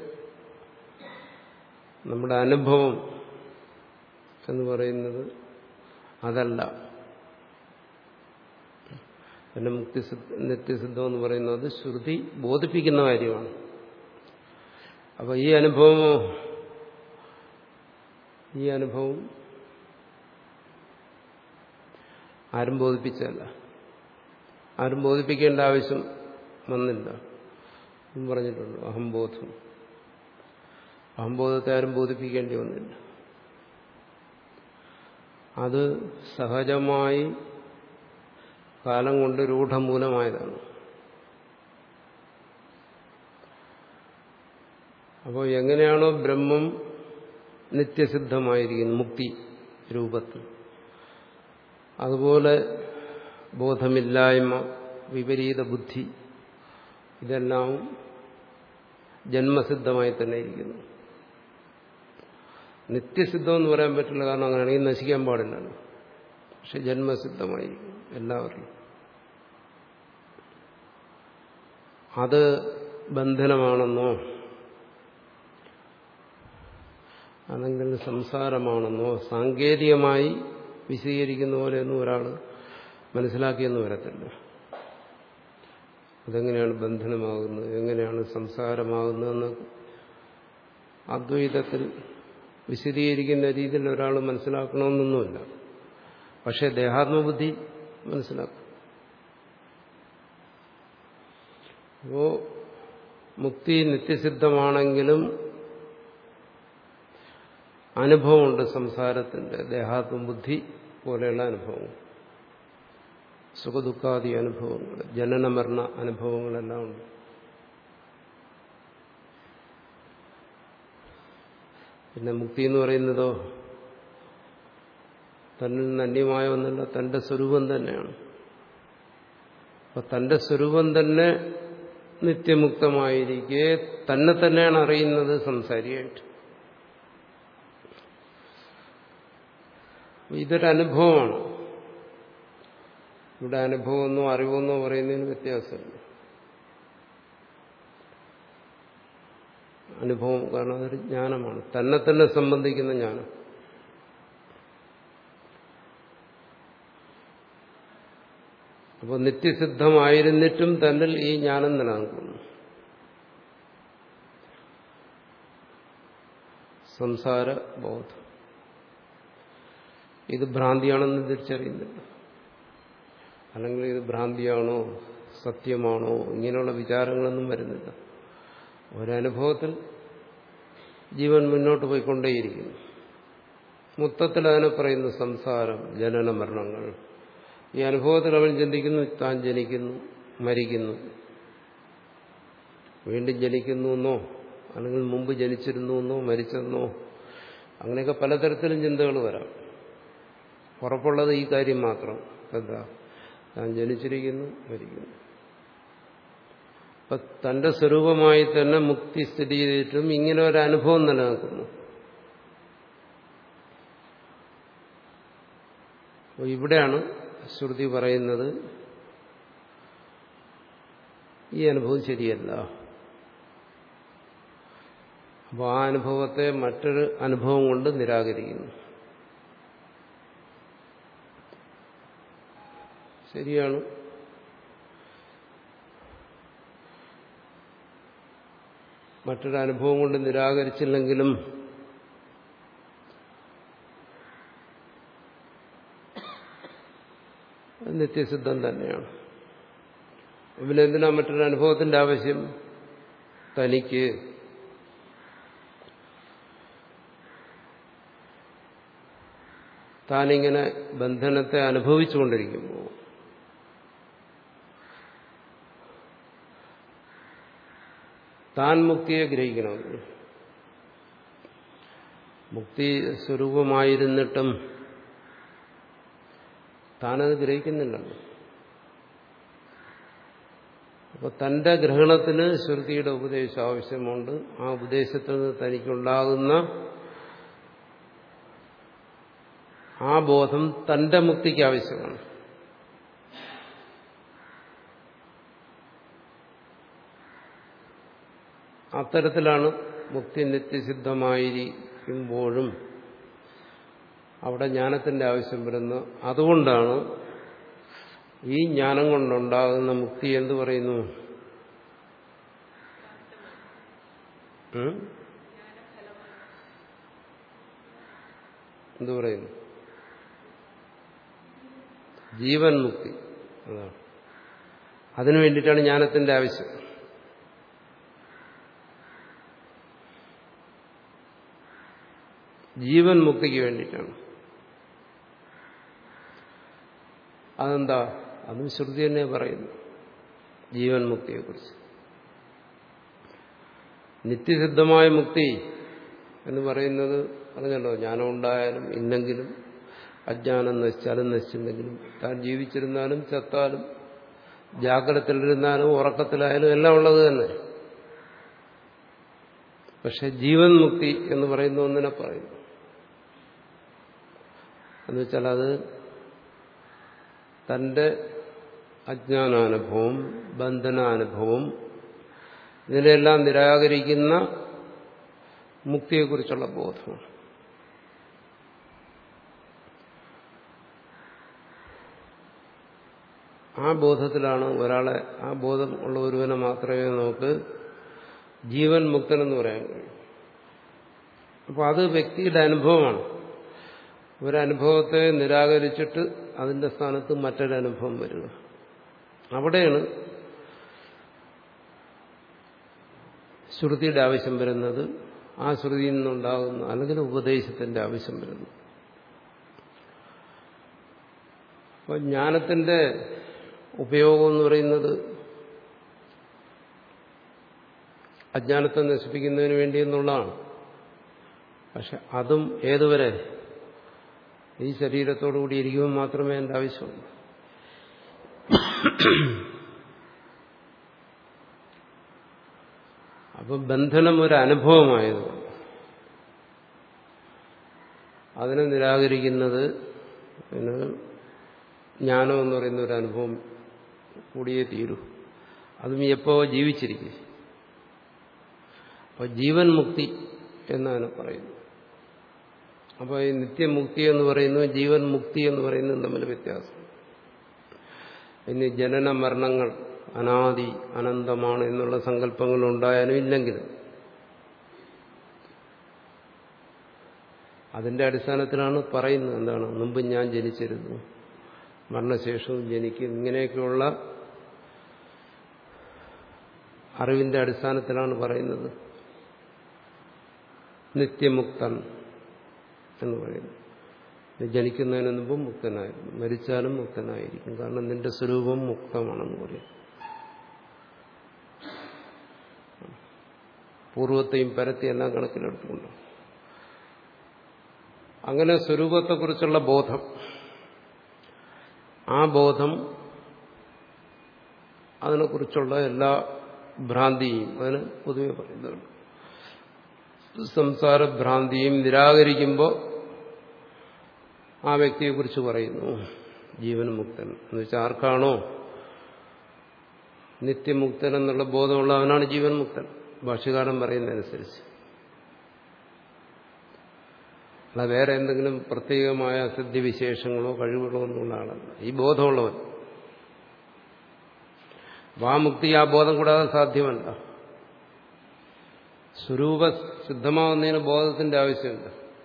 നമ്മുടെ അനുഭവം എന്ന് പറയുന്നത് അതല്ല പിന്നെ മുക്തി നിത്യസിദ്ധം എന്ന് പറയുന്നത് ശ്രുതി ബോധിപ്പിക്കുന്ന കാര്യമാണ് അപ്പോൾ ഈ അനുഭവമോ ഈ അനുഭവം ആരും ബോധിപ്പിച്ചല്ല ആരും ബോധിപ്പിക്കേണ്ട ആവശ്യം വന്നില്ല എന്ന് പറഞ്ഞിട്ടുണ്ട് അഹംബോധം അഹംബോധത്തെ ആരും ബോധിപ്പിക്കേണ്ടി വന്നില്ല അത് സഹജമായി കാലം കൊണ്ട് രൂഢമൂലമായതാണ് അപ്പോൾ എങ്ങനെയാണോ ബ്രഹ്മം നിത്യസിദ്ധമായിരിക്കുന്നത് മുക്തി രൂപത്തിൽ അതുപോലെ ബോധമില്ലായ്മ വിപരീത ബുദ്ധി ഇതെല്ലാം ജന്മസിദ്ധമായി തന്നെ ഇരിക്കുന്നു നിത്യസിദ്ധം എന്ന് പറയാൻ പറ്റില്ല കാരണം അങ്ങനെയാണെങ്കിൽ നശിക്കാൻ പാടില്ലല്ലോ പക്ഷെ ജന്മസിദ്ധമായിരിക്കും എല്ലാവരിലും അത് ബന്ധനമാണെന്നോ അല്ലെങ്കിൽ സംസാരമാണെന്നോ സാങ്കേതികമായി വിശദീകരിക്കുന്ന പോലെയൊന്നും ഒരാൾ മനസ്സിലാക്കിയെന്ന് വരത്തില്ല അതെങ്ങനെയാണ് ബന്ധനമാകുന്നത് എങ്ങനെയാണ് സംസാരമാകുന്നതെന്ന് അദ്വൈതത്തിൽ വിശദീകരിക്കുന്ന രീതിയിൽ ഒരാൾ മനസ്സിലാക്കണമെന്നൊന്നുമില്ല പക്ഷേ ദേഹാത്മബുദ്ധി മനസ്സിലാക്കും അപ്പോ മുക്തി നിത്യസിദ്ധമാണെങ്കിലും അനുഭവമുണ്ട് സംസാരത്തിന്റെ ദേഹാത്മബുദ്ധി പോലെയുള്ള അനുഭവങ്ങൾ സുഖദുഃഖാദി അനുഭവങ്ങൾ ജനനമരണ അനുഭവങ്ങളെല്ലാം ഉണ്ട് പിന്നെ മുക്തി എന്ന് പറയുന്നതോ തന്നിൽ നിന്ന് അന്യമായ ഒന്നല്ല തന്റെ സ്വരൂപം തന്നെയാണ് അപ്പൊ തന്റെ സ്വരൂപം തന്നെ നിത്യമുക്തമായിരിക്കെ തന്നെ തന്നെയാണ് അറിയുന്നത് സംസാരിയായിട്ട് ഇതൊരു അനുഭവമാണ് ഇവിടെ അനുഭവമെന്നോ അറിവെന്നോ പറയുന്നതിന് വ്യത്യാസമില്ല അനുഭവം കാരണം അതൊരു ജ്ഞാനമാണ് തന്നെ തന്നെ സംബന്ധിക്കുന്ന ജ്ഞാനം അപ്പോൾ നിത്യസിദ്ധമായിരുന്നിട്ടും തന്നിൽ ഈ ജ്ഞാനം നിലനിൽക്കുന്നു സംസാര ബോധം ഇത് ഭ്രാന്തിയാണെന്ന് തിരിച്ചറിയുന്നില്ല അല്ലെങ്കിൽ ഇത് ഭ്രാന്തിയാണോ സത്യമാണോ ഇങ്ങനെയുള്ള വിചാരങ്ങളൊന്നും വരുന്നില്ല ഒരനുഭവത്തിൽ ജീവൻ മുന്നോട്ട് പോയിക്കൊണ്ടേയിരിക്കുന്നു മൊത്തത്തിൽ അതിനെ പറയുന്നു സംസാരം ജനന മരണങ്ങൾ ഈ അനുഭവത്തിൽ അവൻ ചിന്തിക്കുന്നു താൻ ജനിക്കുന്നു മരിക്കുന്നു വീണ്ടും ജനിക്കുന്നു എന്നോ അല്ലെങ്കിൽ മുമ്പ് ജനിച്ചിരുന്നു എന്നോ മരിച്ചെന്നോ അങ്ങനെയൊക്കെ പലതരത്തിലും ചിന്തകൾ വരാം ഉറപ്പുള്ളത് ഈ കാര്യം മാത്രം എന്താ താൻ ജനിച്ചിരിക്കുന്നു മരിക്കുന്നു അപ്പൊ തന്റെ സ്വരൂപമായി തന്നെ മുക്തി സ്ഥിതി ചെയ്തിട്ടും ഇങ്ങനെ ഒരു അനുഭവം നിലനിൽക്കുന്നു അപ്പോൾ ഇവിടെയാണ് ശ്രുതി പറയുന്നത് ഈ അനുഭവം ശരിയല്ല അപ്പോൾ ആ അനുഭവത്തെ മറ്റൊരു അനുഭവം കൊണ്ട് നിരാകരിക്കുന്നു ശരിയാണ് മറ്റൊരു അനുഭവം കൊണ്ട് നിരാകരിച്ചില്ലെങ്കിലും അത് നിത്യസിദ്ധം തന്നെയാണ് പിന്നെ എന്തിനാ മറ്റൊരു അനുഭവത്തിന്റെ ആവശ്യം തനിക്ക് താനിങ്ങനെ ബന്ധനത്തെ അനുഭവിച്ചുകൊണ്ടിരിക്കുമ്പോൾ താൻ മുക്തിയെ ഗ്രഹിക്കണമെന്ന് മുക്തി സ്വരൂപമായിരുന്നിട്ടും താനത് ഗ്രഹിക്കുന്നില്ലല്ലോ അപ്പൊ തന്റെ ഗ്രഹണത്തിന് ശ്രുതിയുടെ ഉപദേശം ആവശ്യമുണ്ട് ആ ഉപദേശത്തിൽ നിന്ന് തനിക്കുണ്ടാകുന്ന ആ ബോധം തന്റെ മുക്തിക്ക് ആവശ്യമാണ് അത്തരത്തിലാണ് മുക്തി നിത്യസിദ്ധമായിരിക്കുമ്പോഴും അവിടെ ജ്ഞാനത്തിന്റെ ആവശ്യം വരുന്നത് അതുകൊണ്ടാണ് ഈ ജ്ഞാനം കൊണ്ടുണ്ടാകുന്ന മുക്തി എന്ത് പറയുന്നു ഉം? എന്ത് പറയുന്നു ജീവൻ മുക്തി അതാണ് അതിനു വേണ്ടിയിട്ടാണ് ജ്ഞാനത്തിന്റെ ആവശ്യം ജീവൻ മുക്തിക്ക് വേണ്ടിയിട്ടാണ് അതെന്താ അതും ശ്രുതി തന്നെ പറയുന്നു ജീവൻ മുക്തിയെക്കുറിച്ച് നിത്യസിദ്ധമായ മുക്തി എന്ന് പറയുന്നത് പറഞ്ഞല്ലോ ജ്ഞാനം ഉണ്ടായാലും ഇല്ലെങ്കിലും അജ്ഞാനം നശിച്ചാലും നശിച്ചില്ലെങ്കിലും താൻ ജീവിച്ചിരുന്നാലും ചത്താലും ജാഗ്രതത്തിലിരുന്നാലും ഉറക്കത്തിലായാലും എല്ലാം ഉള്ളത് തന്നെ പക്ഷെ ജീവൻ മുക്തി എന്ന് പറയുന്ന ഒന്നിനെ പറയുന്നു എന്നുവെച്ചാൽ അത് തന്റെ അജ്ഞാനാനുഭവം ബന്ധനാനുഭവം ഇതിനെല്ലാം നിരാകരിക്കുന്ന മുക്തിയെക്കുറിച്ചുള്ള ബോധമാണ് ആ ബോധത്തിലാണ് ഒരാളെ ആ ബോധം ഉള്ള ഒരുവനെ മാത്രമേ നമുക്ക് ജീവൻ മുക്തനെന്ന് പറയാൻ കഴിയും അപ്പോൾ അത് വ്യക്തിയുടെ അനുഭവമാണ് ഒരനുഭവത്തെ നിരാകരിച്ചിട്ട് അതിന്റെ സ്ഥാനത്ത് മറ്റൊരനുഭവം വരിക അവിടെയാണ് ശ്രുതിയുടെ ആവശ്യം വരുന്നത് ആ ശ്രുതിയിൽ നിന്നുണ്ടാകുന്ന അല്ലെങ്കിൽ ഉപദേശത്തിന്റെ ആവശ്യം വരുന്നു അപ്പോൾ ജ്ഞാനത്തിന്റെ ഉപയോഗം എന്ന് പറയുന്നത് അജ്ഞാനത്തെ നശിപ്പിക്കുന്നതിന് വേണ്ടി എന്നുള്ളതാണ് പക്ഷെ അതും ഏതുവരെ ഈ ശരീരത്തോടുകൂടി ഇരിക്കുമ്പോൾ മാത്രമേ എൻ്റെ ആവശ്യമുള്ളൂ അപ്പൊ ബന്ധനം ഒരു അനുഭവമായതുകൊണ്ട് അതിനെ നിരാകരിക്കുന്നത് പിന്നെ ജ്ഞാനം എന്ന് പറയുന്ന ഒരു അനുഭവം കൂടിയേ തീരൂ അതും എപ്പോ ജീവിച്ചിരിക്കും അപ്പോൾ ജീവൻ മുക്തി എന്നാണ് പറയുന്നത് അപ്പോൾ ഈ നിത്യമുക്തി എന്ന് പറയുന്നു ജീവൻ മുക്തി എന്ന് പറയുന്നതും തമ്മിൽ വ്യത്യാസം ഇനി ജനന മരണങ്ങൾ അനാദി അനന്തമാണ് എന്നുള്ള സങ്കല്പങ്ങൾ ഉണ്ടായാലും ഇല്ലെങ്കിലും അതിന്റെ അടിസ്ഥാനത്തിലാണ് പറയുന്നത് എന്താണ് മുമ്പ് ഞാൻ ജനിച്ചിരുന്നു മരണശേഷവും ജനിക്കും ഇങ്ങനെയൊക്കെയുള്ള അറിവിന്റെ അടിസ്ഥാനത്തിലാണ് പറയുന്നത് നിത്യമുക്തൻ എന്ന് പറയുന്നു നീ ജനിക്കുന്നതിന് മുമ്പ് മുക്തനായിരുന്നു മരിച്ചാലും മുക്തനായിരിക്കും കാരണം നിന്റെ സ്വരൂപം മുക്തമാണെന്ന് പറയും പൂർവത്തെയും പരത്തെയും എല്ലാം കണക്കിലെടുത്തുകൊണ്ട് അങ്ങനെ സ്വരൂപത്തെക്കുറിച്ചുള്ള ബോധം ആ ബോധം അതിനെക്കുറിച്ചുള്ള എല്ലാ ഭ്രാന്തിയും അതിന് പൊതുവെ പറയുന്നതാണ് സംസാര ഭ്രാന്തിയും നിരാകരിക്കുമ്പോൾ ആ വ്യക്തിയെക്കുറിച്ച് പറയുന്നു ജീവൻ മുക്തൻ എന്ന് വെച്ചാൽ ആർക്കാണോ നിത്യമുക്തൻ എന്നുള്ള ബോധമുള്ള അവനാണ് ജീവൻ മുക്തൻ ഭാഷ്യകാരൻ പറയുന്നതനുസരിച്ച് അല്ല വേറെ എന്തെങ്കിലും പ്രത്യേകമായ സിദ്ധിവിശേഷങ്ങളോ കഴിവുകളോ ഒന്നുള്ള ആളല്ല ഈ ബോധമുള്ളവൻ ആ മുക്തി ആ ബോധം കൂടാതെ സാധ്യമല്ല സ്വരൂപ സിദ്ധമാവുന്നതിന് ബോധത്തിന്റെ ആവശ്യമില്ല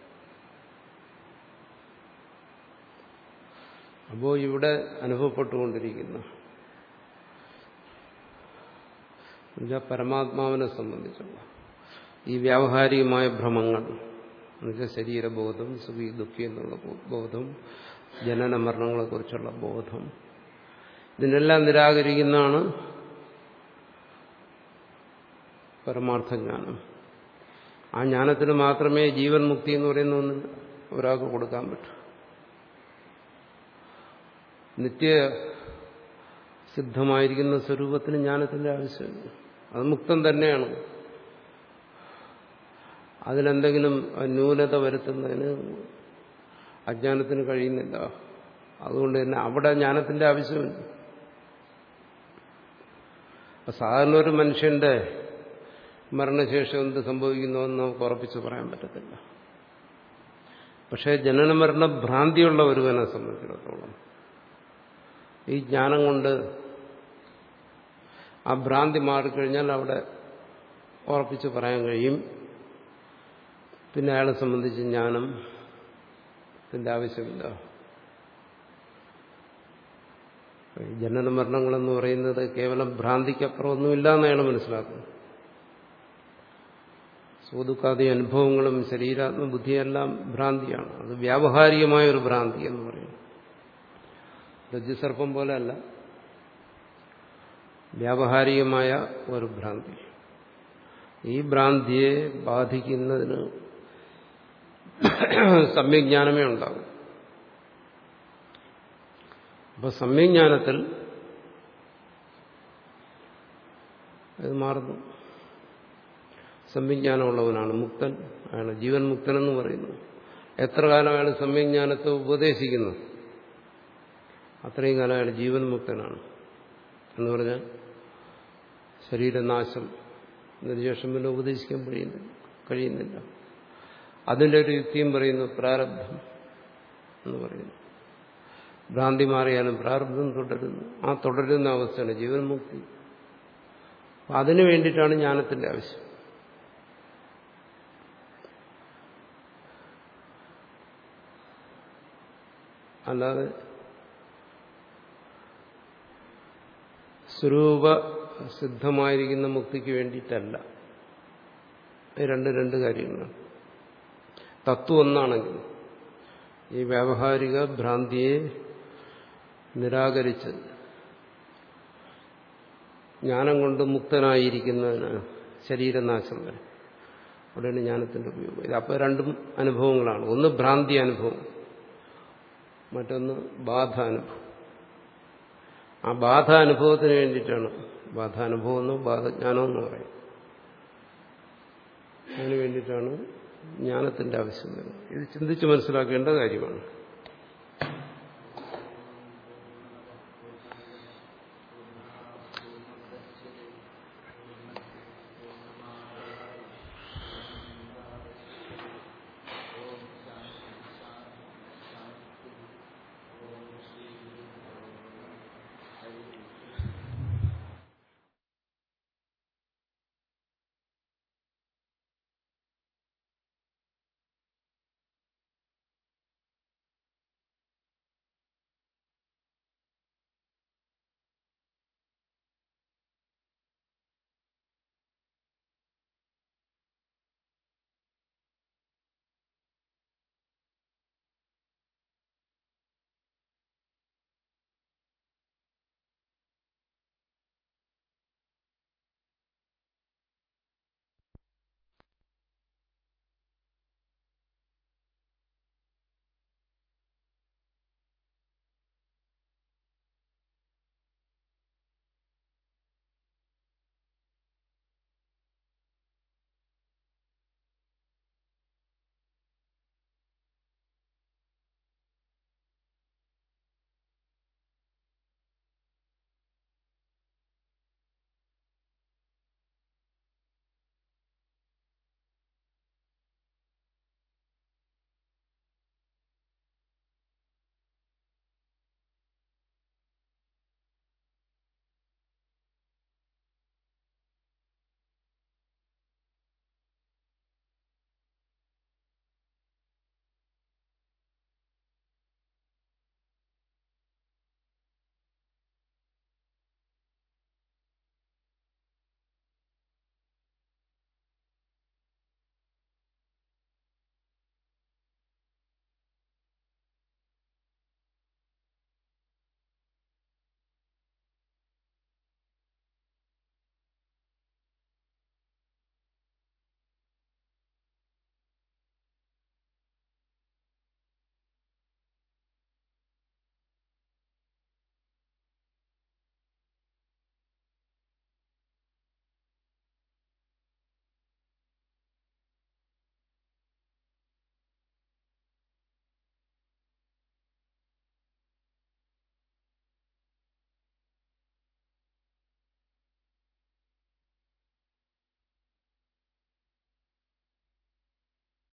അപ്പോ ഇവിടെ അനുഭവപ്പെട്ടുകൊണ്ടിരിക്കുന്ന എന്നുവെച്ചാൽ പരമാത്മാവിനെ സംബന്ധിച്ചുള്ള ഈ വ്യാവഹാരികമായ ഭ്രമങ്ങൾ എന്നുവെച്ചാൽ ശരീരബോധം സുഖി ദുഃഖി എന്നുള്ള ബോധം ജനന മരണങ്ങളെക്കുറിച്ചുള്ള ബോധം ഇതിനെല്ലാം നിരാകരിക്കുന്നതാണ് പരമാർത്ഥജ്ഞാനം ആ ജ്ഞാനത്തിന് മാത്രമേ ജീവൻ മുക്തി എന്ന് പറയുന്ന ഒന്ന് ഒരാൾക്ക് കൊടുക്കാൻ പറ്റൂ നിത്യ സിദ്ധമായിരിക്കുന്ന സ്വരൂപത്തിന് ജ്ഞാനത്തിന്റെ ആവശ്യമില്ല അത് മുക്തം തന്നെയാണ് അതിലെന്തെങ്കിലും ന്യൂനത വരുത്തുന്നതിന് അജ്ഞാനത്തിന് കഴിയുന്നില്ല അതുകൊണ്ട് തന്നെ അവിടെ ജ്ഞാനത്തിന്റെ ആവശ്യമില്ല സാധാരണ ഒരു മനുഷ്യന്റെ മരണശേഷം എന്ത് സംഭവിക്കുന്നുവെന്ന് നമുക്ക് ഉറപ്പിച്ച് പറയാൻ പറ്റത്തില്ല പക്ഷേ ജനന മരണ ഭ്രാന്തിയുള്ള ഒരുവനെ സംബന്ധിച്ചിടത്തോളം ഈ ജ്ഞാനം കൊണ്ട് ആ ഭ്രാന്തി മാറിക്കഴിഞ്ഞാൽ അവിടെ ഉറപ്പിച്ച് പറയാൻ കഴിയും പിന്നെ അയാളെ സംബന്ധിച്ച് ജ്ഞാനം ഇതിന്റെ ആവശ്യമില്ല ജനന മരണങ്ങളെന്ന് പറയുന്നത് കേവലം ഭ്രാന്തിക്കപ്പുറം ഒന്നുമില്ല എന്ന് അയാൾ മനസ്സിലാക്കുന്നു സുഖദുഃഖാദി അനുഭവങ്ങളും ശരീരാത്മബുദ്ധിയെല്ലാം ഭ്രാന്തിയാണ് അത് വ്യാവഹാരികമായ ഒരു ഭ്രാന്തി എന്ന് പറയുന്നു രജ്ജുസർപ്പം പോലെ അല്ല വ്യാവഹാരികമായ ഒരു ഭ്രാന്തി ഈ ഭ്രാന്തിയെ ബാധിക്കുന്നതിന് സമ്യജ്ഞാനമേ ഉണ്ടാകും അപ്പൊ സമ്യജ്ഞാനത്തിൽ ഇത് മാറുന്നു സമ്യജ്ഞാനമുള്ളവനാണ് മുക്തൻ അയാൾ ജീവൻ മുക്തനെന്ന് പറയുന്നു എത്ര കാലം അയാൾ സമ്യജ്ഞാനത്തെ ഉപദേശിക്കുന്നു അത്രയും കാലം അയാൾ ജീവൻ മുക്തനാണ് എന്ന് പറഞ്ഞാൽ ശരീരനാശം അതിനുശേഷം പിന്നെ ഉപദേശിക്കാൻ കഴിയുന്നില്ല കഴിയുന്നില്ല അതിൻ്റെ ഒരു യുക്തിയും പറയുന്നു പ്രാരബ്ധം എന്ന് പറയുന്നു ഭ്രാന്തി മാറിയാലും പ്രാരബ്ധം തുടരുന്നു ആ തുടരുന്ന അവസ്ഥയാണ് ജീവൻ മുക്തി അതിനു വേണ്ടിയിട്ടാണ് ജ്ഞാനത്തിന്റെ ആവശ്യം അല്ലാതെ സ്വരൂപ സിദ്ധമായിരിക്കുന്ന മുക്തിക്ക് വേണ്ടിയിട്ടല്ല രണ്ട് രണ്ട് കാര്യങ്ങളാണ് തത്വം ഒന്നാണെങ്കിൽ ഈ വ്യാവഹാരിക ഭ്രാന്തിയെ നിരാകരിച്ച് ജ്ഞാനം കൊണ്ട് മുക്തനായിരിക്കുന്നതിന് ശരീരനാശം വരെ അവിടെയാണ് ജ്ഞാനത്തിന്റെ ഉപയോഗം ഇത് അപ്പോൾ രണ്ടും അനുഭവങ്ങളാണ് ഒന്ന് ഭ്രാന്തി അനുഭവം മറ്റൊന്ന് ബാധ അനുഭവം ആ ബാധ അനുഭവത്തിന് വേണ്ടിയിട്ടാണ് ബാധാനുഭവം എന്നോ ബാധജ്ഞാനം എന്ന് പറയും അതിനു വേണ്ടിയിട്ടാണ് ജ്ഞാനത്തിന്റെ ആവശ്യം വരുന്നത് ഇത് ചിന്തിച്ച് മനസ്സിലാക്കേണ്ട കാര്യമാണ്